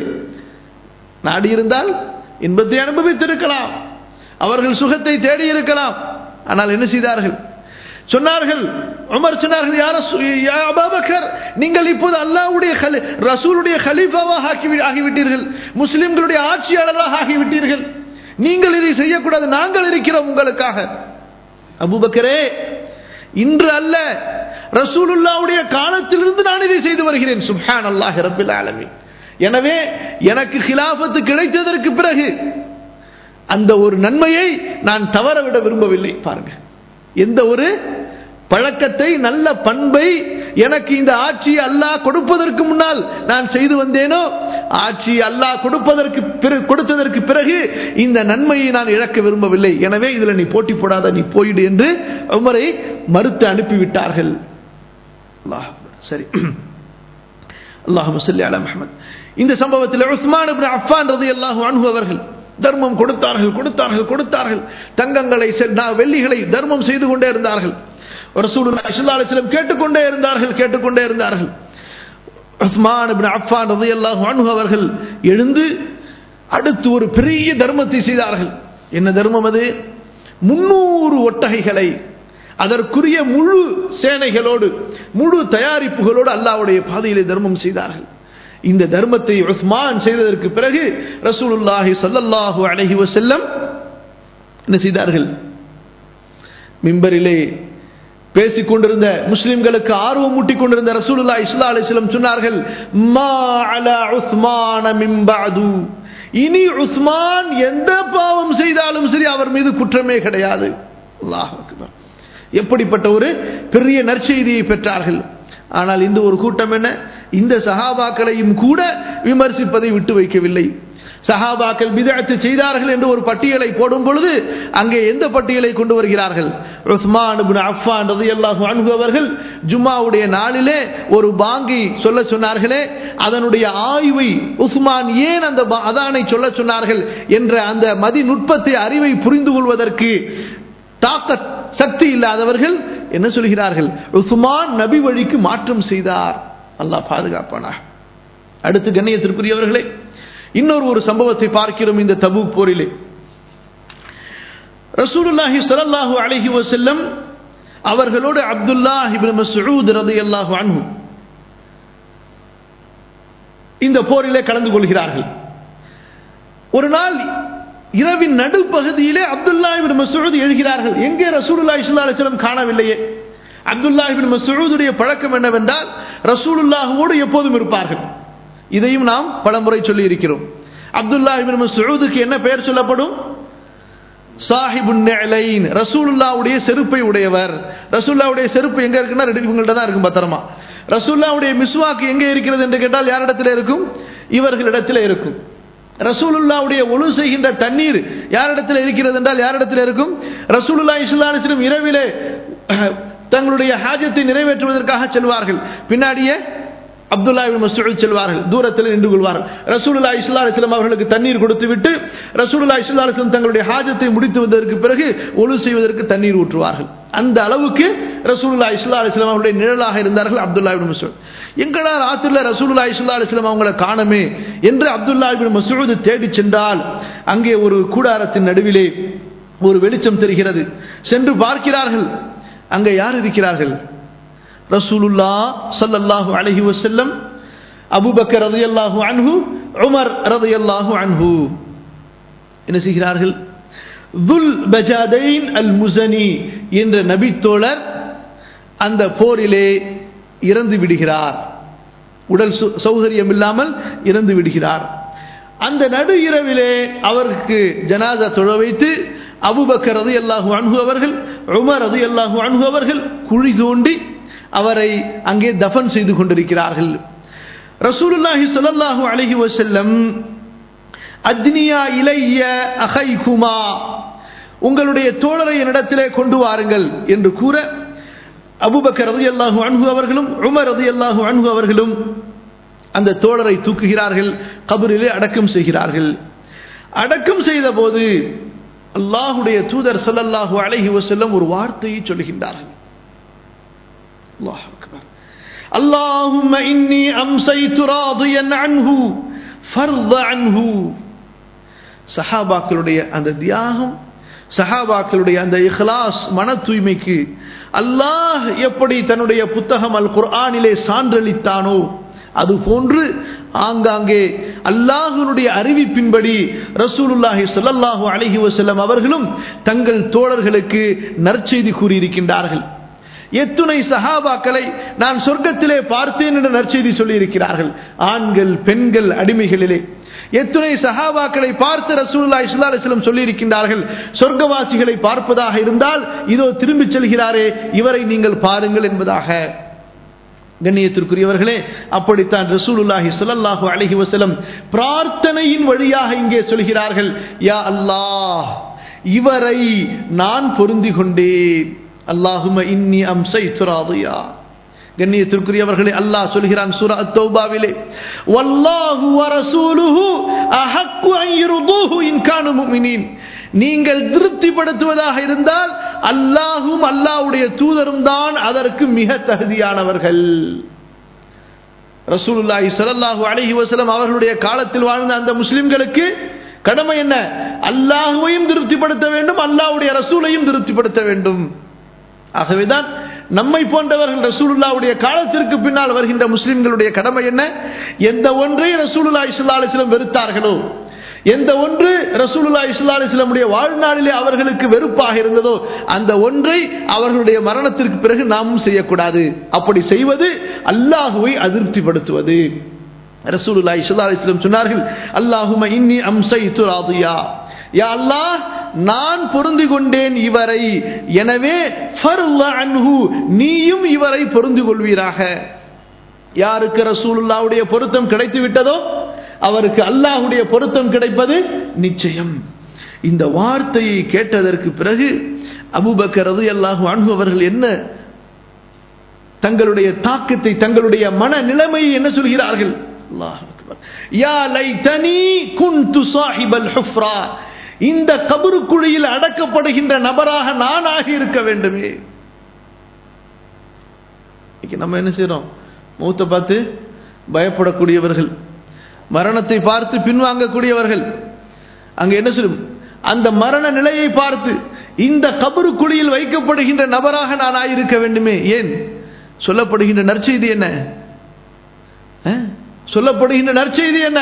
நாடி இருந்தால் இன்பத்தை அனுபவித்திருக்கலாம் அவர்கள் சுகத்தை தேடி இருக்கலாம் ஆனால் என்ன செய்தார்கள் சொன்னார்கள் உமர் சொன்னார்கள் யார அபாபக்கர் நீங்கள் இப்போது அல்லாவுடைய ரசூலுடைய ஹலீஃபாவாக ஆக்கி ஆகிவிட்டீர்கள் முஸ்லிம்களுடைய ஆட்சியாளராக ஆகிவிட்டீர்கள் நீங்கள் இதை செய்யக்கூடாது நாங்கள் இருக்கிறோம் உங்களுக்காக அபுபக்கரே இன்று அல்ல ரசூலுல்லாவுடைய காலத்திலிருந்து நான் இதை செய்து வருகிறேன் சுப்ஹான் அல்லாஹ் ரபில் ஆலமி எனவே எனக்கு ஹிலாபத்து கிடைத்ததற்கு பிறகு அந்த ஒரு நன்மையை நான் தவற விட விரும்பவில்லை பாருங்க எந்த ஒரு பழக்கத்தை நல்ல பண்பை எனக்கு இந்த ஆட்சி அல்லாஹ் கொடுப்பதற்கு முன்னால் நான் செய்து வந்தேனோ ஆட்சி அல்லாஹ் கொடுப்பதற்கு கொடுத்ததற்கு பிறகு இந்த நன்மையை நான் இழக்க விரும்பவில்லை எனவே இதுல நீ போட்டி போடாத நீ போயிடு என்று உமரை மறுத்து அனுப்பிவிட்டார்கள் சரி அல்லாஹ் முசல்லி அலா முஹமத் இந்த சம்பவத்தில் உஸ்மான் அஃபான் ரதி அல்லாஹு அன்பு அவர்கள் தர்மம் கொடுத்தார்கள் கொடுத்தார்கள் கொடுத்தார்கள் தங்கங்களை வெள்ளிகளை தர்மம் செய்து கொண்டே இருந்தார்கள் ரசூலுல்லாஹிஸ்லம் கேட்டுக்கொண்டே இருந்தார்கள் கேட்டுக்கொண்டே இருந்தார்கள் உஸ்மான் அஃபான் ரதி அல்லாஹு அன்பு அவர்கள் எழுந்து அடுத்து ஒரு பெரிய தர்மத்தை செய்தார்கள் என்ன தர்மம் அது முன்னூறு ஒட்டகைகளை அதற்குரிய முழு சேனைகளோடு முழு தயாரிப்புகளோடு அல்லாவுடைய பாதையிலே தர்மம் செய்தார்கள் இந்த தர்மத்தை உஸ்மான் செய்ததற்கு பிறகு ரசூலுல்லாஹி சல்லல்லாஹு அலைஹி வஸல்லம் என்ன செய்தார்கள் மிம்பரிலே பேசிக் கொண்டிருந்த முஸ்லிம்களுக்கு ஆர்வம் ஊட்டிக் கொண்டிருந்த ரசூலுல்லா இஸ்லா அலிஸ்லம் சொன்னார்கள் மா அலா உஸ்மான மிம்பாது இனி உஸ்மான் எந்த பாவம் செய்தாலும் சரி அவர் மீது குற்றமே கிடையாது அல்லாஹ் அக்பர் எப்படிப்பட்ட ஒரு பெரிய நற்செய்தியை பெற்றார்கள் ஆனால் இந்த ஒரு கூட்டம் என்ன இந்த சஹாபாக்களையும் கூட விமர்சிப்பதை விட்டு வைக்கவில்லை சஹாபாக்கள் பிதஅத்து செய்தார்கள் என்று ஒரு பட்டியலை போடும் பொழுது அங்கே எந்த பட்டியலை கொண்டு வருகிறார்கள் உஸ்மான் இப்னு அஃபான் ரலியல்லாஹு அன்ஹு அவர்கள் ஜும்மாவுடைய நாளிலே ஒரு பாங்கி சொல்ல சொன்னார்களே அதனுடைய ஆய்வை உஸ்மான் ஏன் அந்த அதானை சொல்ல சொன்னார்கள் என்ற அந்த மதிநுட்பத்தை அறிவை புரிந்து கொள்வதற்கு தாக்க சக்தி இல்லாதவர்கள் என்ன சொல்கிறார்கள் உஸ்மான் நபி வழிக்கு மாற்றம் செய்தார் அல்லாஹ் பாதுகாப்பானா அடுத்து கண்ணியத்திற்குரியவர்களே இன்னொரு ஒரு சம்பவத்தை பார்க்கிறோம் இந்த தபூக் போரிலே ரசூலுல்லாஹி ஸல்லல்லாஹு அலைஹி வஸல்லம் அவர்களோடு அப்துல்லாஹ் இப்னு மஸ்ஊத் ரலியல்லாஹு அன்ஹு இந்த போரிலே கலந்து கொள்கிறார்கள் ஒரு நாள் இரவின் நடுப்பகுதியிலே அப்துல்லா இபின் மசூத் எழுகிறார்கள் எங்கே ரசூலுல்லா இஸ்லா அலிஸ்லம் காணவில்லையே அப்துல்லா இபின் மசூதுடைய பழக்கம் என்னவென்றால் ரசூலுல்லாஹோடு எப்போதும் இருப்பார்கள் இதையும் நாம் பலமுறை சொல்லி இருக்கிறோம் அப்துல்லா இபின் மசூதுக்கு என்ன பெயர் சொல்லப்படும் சாஹிபுன் நிலைன் ரசூலுல்லாவுடைய செருப்பை உடையவர் ரசூல்லாவுடைய செருப்பு எங்க இருக்குன்னா இவங்கள்ட்ட தான் இருக்கும் பத்திரமா ரசூல்லாவுடைய மிஸ்வாக்கு எங்கே இருக்கிறது என்று கேட்டால் யாரிடத்தில் இருக்கும் இவர்களிடத்தில் இருக்கும் ரசூலுல்லாவுடைய ஒழு செய்கின்ற தண்ணீர் யாரிடத்தில் இருக்கிறது என்றால் யாரிடத்தில் இருக்கும் ரசூலுல்லா இஸ்லாமிடம் இரவிலே தங்களுடைய ஹாஜத்தை நிறைவேற்றுவதற்காக செல்வார்கள் பின்னாடியே அப்துல்லா இப்னு மஸ்ஊத் செல்வார்கள் தூரத்தில் நின்று கொள்வார்கள் ரசூலுல்லாஹி ஸல்லல்லாஹு அலைஹி வஸல்லம் அவர்களுக்கு தண்ணீர் கொடுத்து விட்டு ரசூலுல்லாஹி ஸல்லல்லாஹு அலைஹி வஸல்லம் தங்களுடைய ஹாஜத்தை முடித்து வந்ததற்கு பிறகு ஒழு செய்வதற்கு தண்ணீர் ஊற்றுவார்கள் அந்த அளவுக்கு ரசூலுல்லாஹி ஸல்லல்லாஹு அலைஹி வஸல்லம் அவருடைய நிழலாக இருந்தார்கள் அப்துல்லா இப்னு மஸ்ஊத் எங்கடா ராத்திரில ரசூலுல்லாஹி ஸல்லல்லாஹு அலைஹி வஸல்லம் அவங்களை காணமே என்று அப்துல்லா இப்னு மஸ்ஊத் தேடி சென்றால் அங்கே ஒரு கூடாரத்தின் நடுவிலே ஒரு வெளிச்சம் தெரிகிறது சென்று பார்க்கிறார்கள் அங்கே யார் இருக்கிறார்கள் ரசூலுல்லா சல்லல்லாஹு அலைஹி வஸல்லம் அபூபக்கர் ரலியல்லாஹு அன்ஹு உமர் ரலியல்லாஹு அன்ஹு என்ன செய்கிறார்கள் துல் பஜாதைன் அல் முசனி என்ற நபித்தோழர் அந்த போரிலே இறந்து விடுகிறார் உடல் சௌகரியம் இல்லாமல் இறந்து விடுகிறார் அந்த நடு இரவிலே அவருக்கு ஜனாதா தொழ வைத்து அபுபக்கர் ரதி அல்லாஹு அன்ஹு அவர்கள் உமர் ரதி அல்லாஹு அன்ஹு அவர்கள் குழி தோண்டி அவரை அங்கே தஃபன் செய்து கொண்டிருக்கிறார்கள் ரசூலுல்லாஹி ஸல்லல்லாஹு அலைஹி வஸல்லம் அத்னியா இலைய அகைகுமா உங்களுடைய தோழரை என்னிடத்திலே கொண்டு வாருங்கள் என்று கூற அபுபக்கர் ரதியல்லாஹு அன்ஹு அவர்களும் உமர் ரதியல்லாஹு அன்ஹு அவர்களும் அந்த தோழரை தூக்குகிறார்கள் கபரிலே அடக்கம் செய்கிறார்கள் அடக்கம் செய்த போது அல்லாஹுடைய தூதர் ஸல்லல்லாஹு அலைஹி வஸல்லம் ஒரு வார்த்தையை சொல்கின்றார்கள் அல்லாஹ் அக்பர் اللهم إني أمسيت راضيا عنه فرض عنه சஹாபாக்களுடைய அந்த தியாகம் சஹாபாக்களுடைய அந்த இஹ்லாஸ் மன தூய்மைக்கு அல்லாஹ் எப்படி தன்னுடைய புத்தகம் அல் குர்ஆனிலே சான்றளித்தானோ அது போன்று ஆங்காங்கே அல்லாஹனுடைய அறிவிப்பின்படி ரசூலுல்லாஹி ஸல்லல்லாஹு அலைஹி வஸல்லம் அவர்களும் தங்கள் தோழர்களுக்கு நற்செய்தி கூறியிருக்கின்றார்கள் எத்துணை சஹாபாக்களை நான் சொர்க்கத்திலே பார்த்தேன் என்று நற்செய்தி சொல்லி இருக்கிறார்கள் ஆண்கள் பெண்கள் அடிமைகளிலே எத்துணை சஹாபாக்களை பார்த்து ரசூல்லா இஸ்லா அலிஸ்லம் சொல்லி இருக்கின்றார்கள் சொர்க்கவாசிகளை பார்ப்பதாக இருந்தால் இதோ திரும்பிச் செல்கிறாரே இவரை நீங்கள் பாருங்கள் என்பதாக கண்ணியத்திற்குரியவர்களே அப்படித்தான் ரசூலுல்லாஹி ஸல்லல்லாஹு அலைஹி வஸல்லம் பிரார்த்தனையின் வழியாக இங்கே சொல்கிறார்கள் யா அல்லாஹ் இவரை நான் பொருந்தி கொண்டேன் அல்லாஹும இன்னி அம்சைத்து ராதியா கண்ணியத்திற்குரியவர்களே அல்லாஹ் சொல்கிறான் சூரா அத்தௌபாவிலே வல்லாஹு வரசூலுஹு அஹக்கு அன் யுர்தூஹு இன் கானு முஃமினீன் நீங்கள் திருப்திப்படுத்துவதாக இருந்தால் அல்லாஹும் அல்லாஹ்வுடைய தூதரும் தான் அதற்கு மிக தகுதியானவர்கள் ரசூலுல்லாஹி ஸல்லல்லாஹு அலைஹி வஸல்லம் அவர்களுடைய காலத்தில் வாழ்ந்த அந்த முஸ்லிம்களுக்கு கடமை என்ன அல்லாஹுவையும் திருப்திப்படுத்த வேண்டும் அல்லாஹ்வுடைய ரசூலையும் திருப்திப்படுத்த வேண்டும் ஆகவேதான் நம்மை போன்றவர்கள் ரசூலுல்லாவுடைய காலத்திற்கு பின்னால் வருகின்ற முஸ்லிம்களுடைய கடமை என்ன எந்த ஒன்றை ரசூலுல்லா இஸ்லா அலிஸ்லம் வெறுத்தார்களோ எந்த ஒன்று ரசூலுல்லா இஸ்லா அலிஸ்லமுடைய வாழ்நாளிலே அவர்களுக்கு வெறுப்பாக இருந்ததோ அந்த ஒன்றை அவர்களுடைய மரணத்திற்கு பிறகு நாமும் செய்யக்கூடாது அப்படி செய்வது அல்லாஹுவை அதிருப்திப்படுத்துவது ரசூலுல்லா இஸ்லா அலிஸ்லம் சொன்னார்கள் அல்லாஹும இன்னி அம்சை துராதியா யா அல்லாஹ் நான் பொருந்தி கொண்டேன் இவரை எனவே அன்ஹு நீயும் இவரை பொருந்து கொள்வீராக யாருக்கு ரசூலுல்லாவுடைய பொருத்தம் கிடைத்து விட்டதோ அவருக்கு அல்லாஹுடைய பொருத்தம் கிடைப்பது நிச்சயம் இந்த வார்த்தையை கேட்டதற்கு பிறகு அபுபக்கர் ரது அல்லாஹு அன்பு அவர்கள் என்ன தங்களுடைய தாக்கத்தை தங்களுடைய மன நிலைமையை என்ன சொல்கிறார்கள் அல்லாஹ் யா லைதனி குன்து சாஹிபல் ஹுஃப்ரா இந்த கபருக்குழியில் அடக்கப்படுகின்ற நபராக நான் ஆகி இருக்க வேண்டுமே நம்ம என்ன செய்யறோம் மூத்த பார்த்து பயப்படக்கூடியவர்கள் மரணத்தை பார்த்து பின்வாங்கக்கூடியவர்கள் அங்க என்ன சொல்லும் அந்த மரண நிலையை பார்த்து இந்த கபருக்குழியில் வைக்கப்படுகின்ற நபராக நான் ஆயிருக்க வேண்டுமே ஏன் சொல்லப்படுகின்ற நற்செய்தி என்ன சொல்லப்படுகின்ற நற்செய்தி என்ன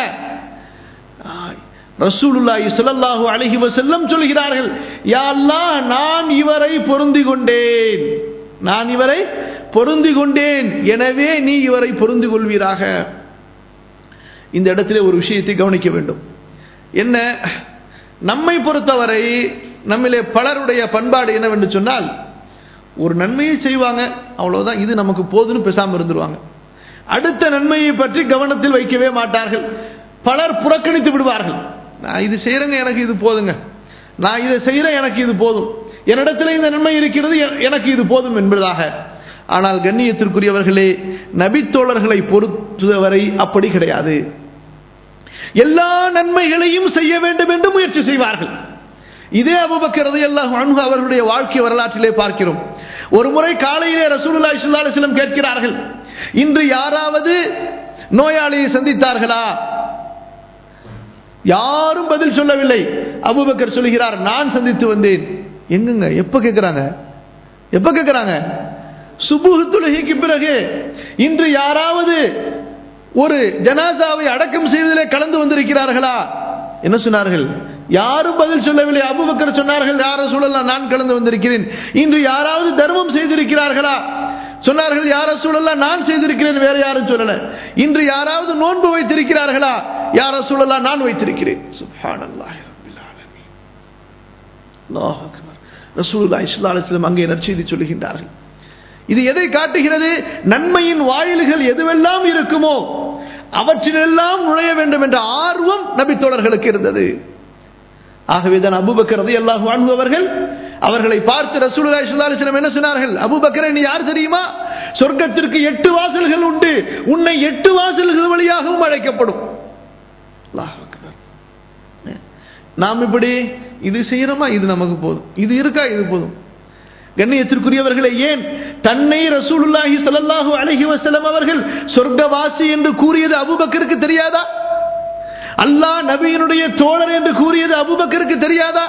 ரசூலுல்லாஹி ஸல்லல்லாஹு அலைஹி வஸல்லம் சொல்கிறார்கள் யா அல்லாஹ் நான் இவரை பொருந்தி கொண்டேன் நான் இவரை பொருந்தி கொண்டேன் எனவே நீ இவரை பொருந்தி கொள்வீராக இந்த இடத்திலே ஒரு விஷயத்தை கவனிக்க வேண்டும் என்ன நம்மை பொறுத்தவரை நம்மிலே பலருடைய பண்பாடு என்னவென்று சொன்னால் ஒரு நன்மையை செய்வாங்க அவ்வளவுதான் இது நமக்கு போதுன்னு பேசாமல் இருந்துருவாங்க அடுத்த நன்மையை பற்றி கவனத்தில் வைக்கவே மாட்டார்கள் பலர் புறக்கணித்து விடுவார்கள் நான் இது செய்யறேங்க எனக்கு இது போதுங்க நான் இதை செய்யறேன் எனக்கு இது போதும் என்னிடத்தில் இந்த நன்மை இருக்கிறது எனக்கு இது போதும் என்பதாக ஆனால் கண்ணியத்திற்குரியவர்களே நபித்தோழர்களை பொறுத்தவரை அப்படி கிடையாது எல்லா நன்மைகளையும் செய்ய வேண்டும் என்று முயற்சி செய்வார்கள் இதே அபுபக்கரது எல்லாம் அன்பு அவர்களுடைய வாழ்க்கை வரலாற்றிலே பார்க்கிறோம் ஒரு முறை காலையிலே ரசூலுல்லாஹி ஸல்லல்லாஹு அலைஹி வஸல்லம் கேட்கிறார்கள் இன்று யாராவது நோயாளியை சந்தித்தார்களா யாரும் பதில் சொல்லவில்லை அபுபக்கர் சொல்கிறார் நான் சந்தித்து வந்தேன் எங்குங்க எப்ப கேட்கிறாங்க எப்ப கேட்கிறாங்க சுபுகு தொழுகைக்கு பிறகு இன்று யாராவது ஒரு ஜனாசாவை அடக்கம் செய்வதிலே கலந்து வந்திருக்கிறார்களா என்ன சொன்னார்கள் யாரும் பதில் சொல்லவில்லை அபுபக்கர் சொன்னார்கள் யார சூழலாம் நான் கலந்து வந்திருக்கிறேன் இன்று யாராவது தர்மம் செய்திருக்கிறார்களா சொன்னார்கள் யார சூழலாம் நான் செய்திருக்கிறேன் வேற யாரும் சொல்லல இன்று யாராவது நோன்பு வைத்திருக்கிறார்களா யார சூழலாம் நான் வைத்திருக்கிறேன் சுப்ஹானல்லாஹி ரப்பில் ஆலமீன் அல்லாஹ் அக்பர் ரசூலுல்லாஹி ஸல்லல்லாஹு அலைஹி வஸல்லம் அங்கே நற்செய்தி சொல்லுகின்றார்கள் இது எதை காட்டுகிறது நன்மையின் வாயில்கள் எதுவெல்லாம் இருக்குமோ அவற்றிலெல்லாம் நுழைய வேண்டும் என்ற ஆர்வம் நபித்தோழர்களுக்கு இருந்தது ஆகவேதான் அபுபக்கர் ரதி அல்லாஹு அன்பு அவர்கள் அவர்களை பார்த்து ரசூலுல்லாஹி ஸல்லல்லாஹு அலைஹி வஸல்லம் என்ன சொன்னார்கள் அபூபக்கரே நீ யார் தெரியுமா சொர்க்கத்திற்கு எட்டு வாசல்கள் உண்டு உன்னை எட்டு வாசல்கள் வழியாகவும் அழைக்கப்படும் அல்லாஹ் அக்பர் நாம் இப்படி இது செய்யறோமா இது நமக்கு போதும் இது இருக்கா இது போதும் கண்ணியத்திற்குரியவர்களே ஏன் தன்னை ரசூலுல்லாஹி ஸல்லல்லாஹு அலைஹி வஸல்லம் அவர்கள் சொர்க்கவாசி என்று கூறியது அபூபக்கருக்கு தெரியாதா அல்லாஹ் நபியினுடைய தோழர் என்று கூறியது அபுபக்கருக்கு தெரியாதா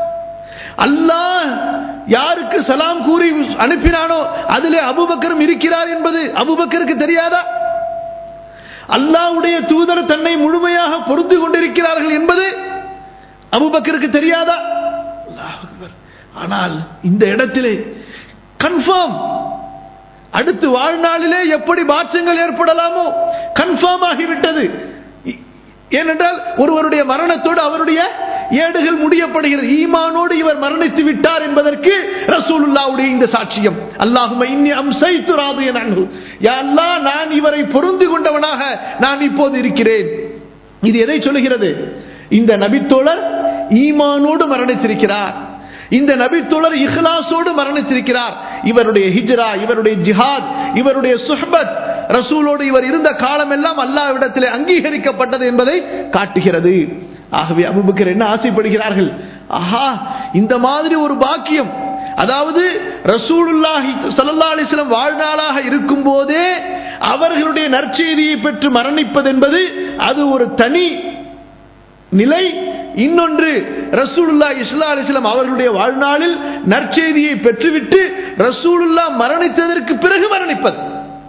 அல்லாஹ் யாருக்கு சலாம் கூறி அனுப்பினானோ அதிலே அபுபக்கரும் இருக்கிறார் என்பது அபுபக்கருக்கு தெரியாதா அல்லாஹ்வுடைய தூதர் தன்னை முழுமையாக பொருந்து கொண்டிருக்கிறார்கள் என்பது அபுபக்கருக்கு தெரியாதா அல்லாஹ் அக்பர். ஆனால் இந்த இடத்திலே கன்ஃபார்ம் அடுத்து வாழ்நாளிலே எப்படி மாற்றங்கள் ஏற்படலாமோ கன்ஃபார்ம் ஆகிவிட்டது ஏனென்றால் ஒருவருடைய மரணத்தோடு அவருடைய ஏடுகள் முடியப்படுகிறது ஈமானோடு இவர் மரணித்து விட்டார் என்பதற்கு ரசூலுல்லாவுடைய இந்த சாட்சியம் அல்லாஹும இன்னி அம்சைத்து ராது அன்பு அல்லாஹ் நான் இவரை பொருந்து கொண்டவனாக நான் இப்போது இருக்கிறேன் இது எதை சொல்லுகிறது இந்த நபித்தோழர் ஈமானோடு மரணித்திருக்கிறார் இந்த நபித்தோழர் இஹ்லாசோடு மரணித்திருக்கிறார் இவருடைய ஹிஜ்ரா இவருடைய ஜிஹாத் இவருடைய சுஹ்பத் ரசூலோடு இவர் இருந்த காலம் எல்லாம் அல்லாவிடத்திலே அங்கீகரிக்கப்பட்டது என்பதை காட்டுகிறது ஆகவே அபுபக்கர் என்ன ஆசைப்படுகிறார்கள் ஆஹா இந்த மாதிரி ஒரு பாக்கியம் அதாவது ரசூலுல்லாஹி ஸல்லல்லாஹு அலைஹி வஸல்லம் வாழ்நாளாக இருக்கும் போதே அவர்களுடைய நற்செய்தியை பெற்று மரணிப்பது என்பது அது ஒரு தனி நிலை இன்னொன்று ரசூலுல்லா இஸ்லா அலிஸ்லாம் அவர்களுடைய வாழ்நாளில் நற்செய்தியை பெற்றுவிட்டு ரசூலுல்லா மரணித்ததற்கு பிறகு மரணிப்பது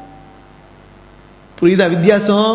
புரியுதா வித்தியாசம்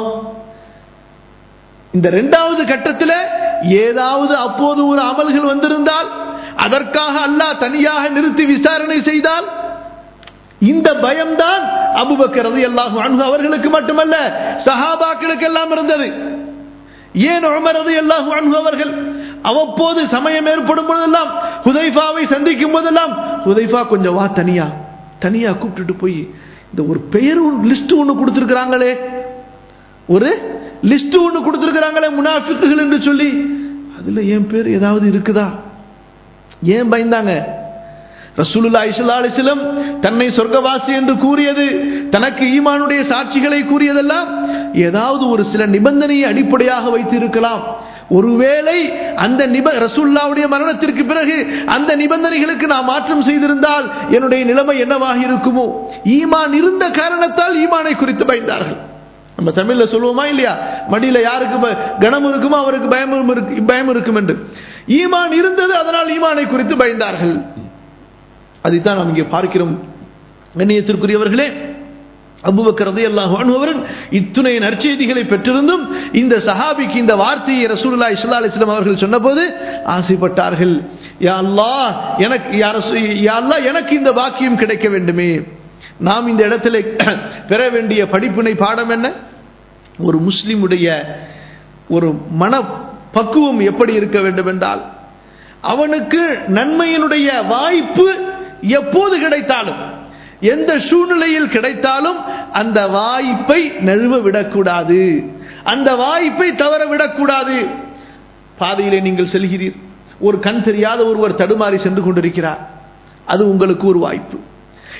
இந்த இரண்டாவது கட்டத்தில் ஏதாவது அப்போது ஒரு அமல்கள் வந்திருந்தால் அதற்காக அல்லாஹ் தனியாக நிறுத்தி விசாரணை செய்தால் இந்த பயம்தான் அபுபக்கர் ரலியல்லாஹு அன்ஹு அவர்களுக்கு மட்டுமல்ல சஹாபாக்களுக்கு எல்லாம் இருந்தது ஏன் உமர் ரலியல்லாஹு அன்ஹு அவர்கள் அவ்வப்போது சமயம் ஏற்படும் போதெல்லாம் ஹுதைஃபாவை சந்திக்கும் போதெல்லாம் ஹுதைஃபா கொஞ்சம் வா தனியா தனியா கூப்பிட்டுட்டு போய் இந்த ஒரு பெயர் லிஸ்ட் ஒன்று கொடுத்துருக்குறாங்களே ஒரு லிஸ்ட் ஒன்று கொடுத்துருக்குறாங்களே முனாஃபிக்குகள் என்று சொல்லி அதுல என் பேர் ஏதாவது இருக்குதா ஏன் பயந்தாங்க ரசூலுல்லா இஸ்லா அலிஸ்லம் தன்னை சொர்க்கவாசி என்று கூறியது தனக்கு ஈமானுடைய சாட்சிகளை கூறியதெல்லாம் ஏதாவது ஒரு சில நிபந்தனையை அடிப்படையாக வைத்து இருக்கலாம் ஒருவேளை அந்த நிப ரசூல்லாவுடைய மரணத்திற்கு பிறகு அந்த நிபந்தனைகளுக்கு நான் மாற்றம் செய்திருந்தால் என்னுடைய நிலைமை என்னவாக இருக்குமோ ஈமான் இருந்த காரணத்தால் ஈமானை குறித்து பயந்தார்கள் நம்ம தமிழ்ல சொல்லுவோமா இல்லையா மடியில யாருக்கு ப- கனம் இருக்குமோ அவருக்கு பயம் இருக்கு பயம் இருக்கும் என்று ஈமான் இருந்தது அதனால் ஈமானை குறித்து பயந்தார்கள் அதைத்தான் நாம் இங்கே பார்க்கிறோம் கண்ணியத்திற்குரியவர்களே அபுபக்கர் ரலியல்லாஹு அன்ஹு அவர்கள் இத்துணை நற்செய்திகளை பெற்றிருந்தும் இந்த சஹாபிக்கு இந்த வார்த்தையை ரசூலுல்லாஹி ஸல்லல்லாஹு அலைஹி வஸல்லம் அவர்கள் சொன்னபோது ஆசைப்பட்டார்கள் யா அல்லாஹ் எனக்கு யா ரசூ- யா அல்லாஹ் எனக்கு இந்த பாக்கியம் கிடைக்க வேண்டுமே நாம் இந்த இடத்துல பெற வேண்டிய படிப்பினை பாடம் என்ன ஒரு முஸ்லிமுடைய ஒரு மன பக்குவம் எப்படி இருக்க வேண்டும் என்றால் அவனுக்கு நன்மையினுடைய வாய்ப்பு எப்போது கிடைத்தாலும் எந்த சூழ்நிலையில் கிடைத்தாலும் அந்த வாய்ப்பை நழுவ விடக்கூடாது அந்த வாய்ப்பை தவற விடக்கூடாது பாதையிலே நீங்கள் செல்கிறீர் ஒரு கண் தெரியாத ஒருவர் தடுமாறி சென்று கொண்டிருக்கிறார் அது உங்களுக்கு ஒரு வாய்ப்பு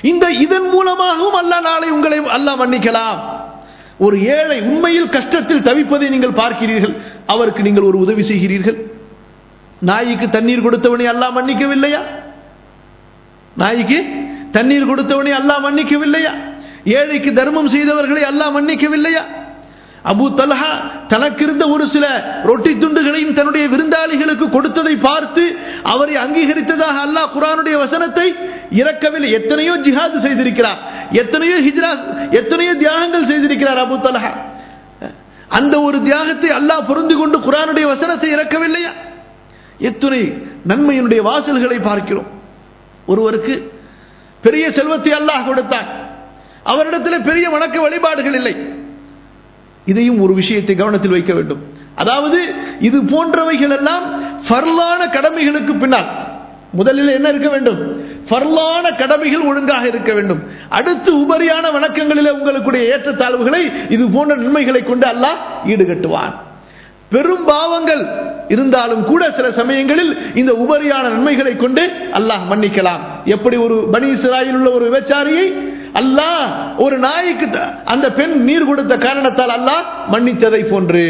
இந்த இதன் மூலமாகவும் அல்லாஹ் நாளை உங்களை அல்லாஹ் மன்னிக்கலாம் ஒரு ஏழை உண்மையில் கஷ்டத்தில் தவிப்பதை நீங்கள் பார்க்கிறீர்கள் அவருக்கு நீங்கள் ஒரு உதவி செய்கிறீர்கள் நாய்க்கு தண்ணீர் கொடுத்தவனை அல்லாஹ் மன்னிக்கவில்லையா நாய்க்கு தண்ணீர் கொடுத்தவனை அல்லாஹ் மன்னிக்கவில்லையா ஏழைக்கு தர்மம் செய்தவர்களை அல்லாஹ் மன்னிக்கவில்லையா அபு தல்ஹா தனக்கு இருந்த ஒரு சில ரொட்டி துண்டுகளையும் தன்னுடைய விருந்தாளிகளுக்கு கொடுத்ததை பார்த்து அவரை அங்கீகரித்ததாக அல்லாஹ் குரானுடைய வசனத்தை இறக்கவில்லை எத்தனையோ ஜிஹாது செய்திருக்கிறார் எத்தனையோ ஹிஜ்ரா எத்தனையோ தியாகங்கள் செய்திருக்கிறார் அபு தல்ஹா அந்த ஒரு தியாகத்தை அல்லாஹ் பொருந்து கொண்டு குரானுடைய வசனத்தை இறக்கவில்லையா எத்துணை நன்மையினுடைய வாசல்களை பார்க்கிறோம் ஒருவருக்கு பெரிய செல்வத்தை அல்லாஹ் கொடுத்தான் அவரிடத்தில் பெரிய வணக்க வழிபாடுகள் இல்லை இதையும் ஒரு விஷயத்தை கவனத்தில் வைக்க வேண்டும் அதாவது இது போன்றவைகள் எல்லாம் ஃபர்லான கடமைகளுக்கு பின்னால் முதலில் என்ன இருக்க வேண்டும் ஃபர்லான கடமைகள் ஒழுங்காக இருக்க வேண்டும் அடுத்து உபரியான வணக்கங்களில் உங்களுடைய ஏற்றத்தாழ்வுகளை இது போன்ற நன்மைகளை கொண்டு அல்லாஹ் ஈடுகட்டுவான் பெரும் பாவங்கள் இருந்தாலும் கூட சில சமயங்களில் இந்த உபரியான நன்மைகளை கொண்டு அல்லாஹ் மன்னிக்கலாம் எப்படி ஒரு பனி இஸ்ராயில் உள்ள ஒரு விபச்சாரியை அல்லாஹ் ஒரு நாய்க்கு அந்த பெண் நீர் கொடுத்த காரணத்தால் அல்லாஹ் மன்னித்ததை போன்று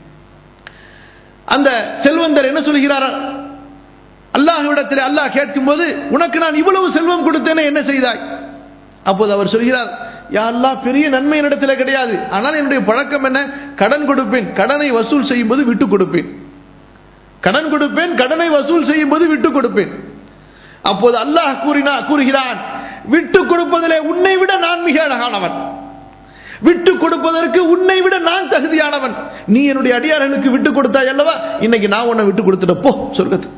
அந்த செல்வந்தர் என்ன சொல்கிறார் அல்லாஹ்விடத்தில் அல்லாஹ் கேட்கும்போது உனக்கு நான் இவ்வளவு செல்வம் கொடுத்தேனே என்ன செய்தாய் அப்போது அவர் சொல்கிறார் யாரெல்லாம் பெரிய நன்மை என்னிடத்தில் கிடையாது ஆனால் என்னுடைய பழக்கம் என்ன கடன் கொடுப்பேன் கடனை வசூல் செய்யும் போது விட்டு கொடுப்பேன் கடன் கொடுப்பேன் கடனை வசூல் செய்யும் போது விட்டு கொடுப்பேன் அப்போது அல்லாஹ் கூறினா கூறுகிறான் விட்டு கொடுப்பதிலே உன்னை விட நான் மிக அழகானவன் விட்டு கொடுப்பதற்கு உன்னை விட நான் தகுதியானவன் நீ என்னுடைய அடியாரனுக்கு விட்டு கொடுத்தாய் அல்லவா இன்னைக்கு நான் உன்னை விட்டு கொடுத்துட்ட போ சொர்க்கத்து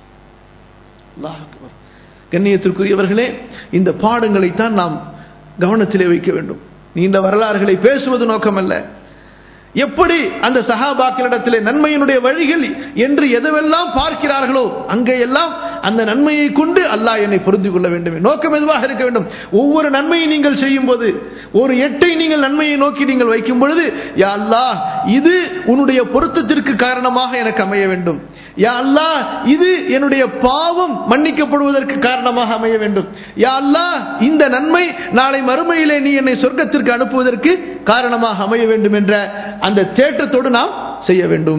கண்ணியத்திற்குரியவர்களே இந்த பாடங்களைத்தான் நாம் கவனத்திலே வைக்க வேண்டும் நீண்ட வரலாறுகளை பேசுவது நோக்கமல்ல எப்படி அந்த சகாபாக்களிடத்திலே நன்மையினுடைய வழிகள் என்று எதுவெல்லாம் பார்க்கிறார்களோ அங்கெல்லாம் அந்த நன்மையை கொண்டு அல்லாஹ் என்னை பொருந்திக் கொள்ள வேண்டும் நோக்கம் எதுவாக இருக்க வேண்டும் ஒவ்வொரு நன்மையை நீங்கள் செய்யும் போது ஒரு எட்டை நீங்கள் நன்மையை நோக்கி நீங்கள் வைக்கும் பொழுது யா அல்லாஹ் இது உன்னுடைய பொருத்தத்திற்கு காரணமாக எனக்கு அமைய வேண்டும் யா அல்லாஹ் இது என்னுடைய பாவம் மன்னிக்கப்படுவதற்கு காரணமாக அமைய வேண்டும் யா அல்லாஹ் இந்த நன்மை நாளை மறுமையிலே நீ என்னை சொர்க்கத்திற்கு அனுப்புவதற்கு காரணமாக அமைய வேண்டும் என்ற அந்த தேட்டத்தோடு நாம் செய்ய வேண்டும்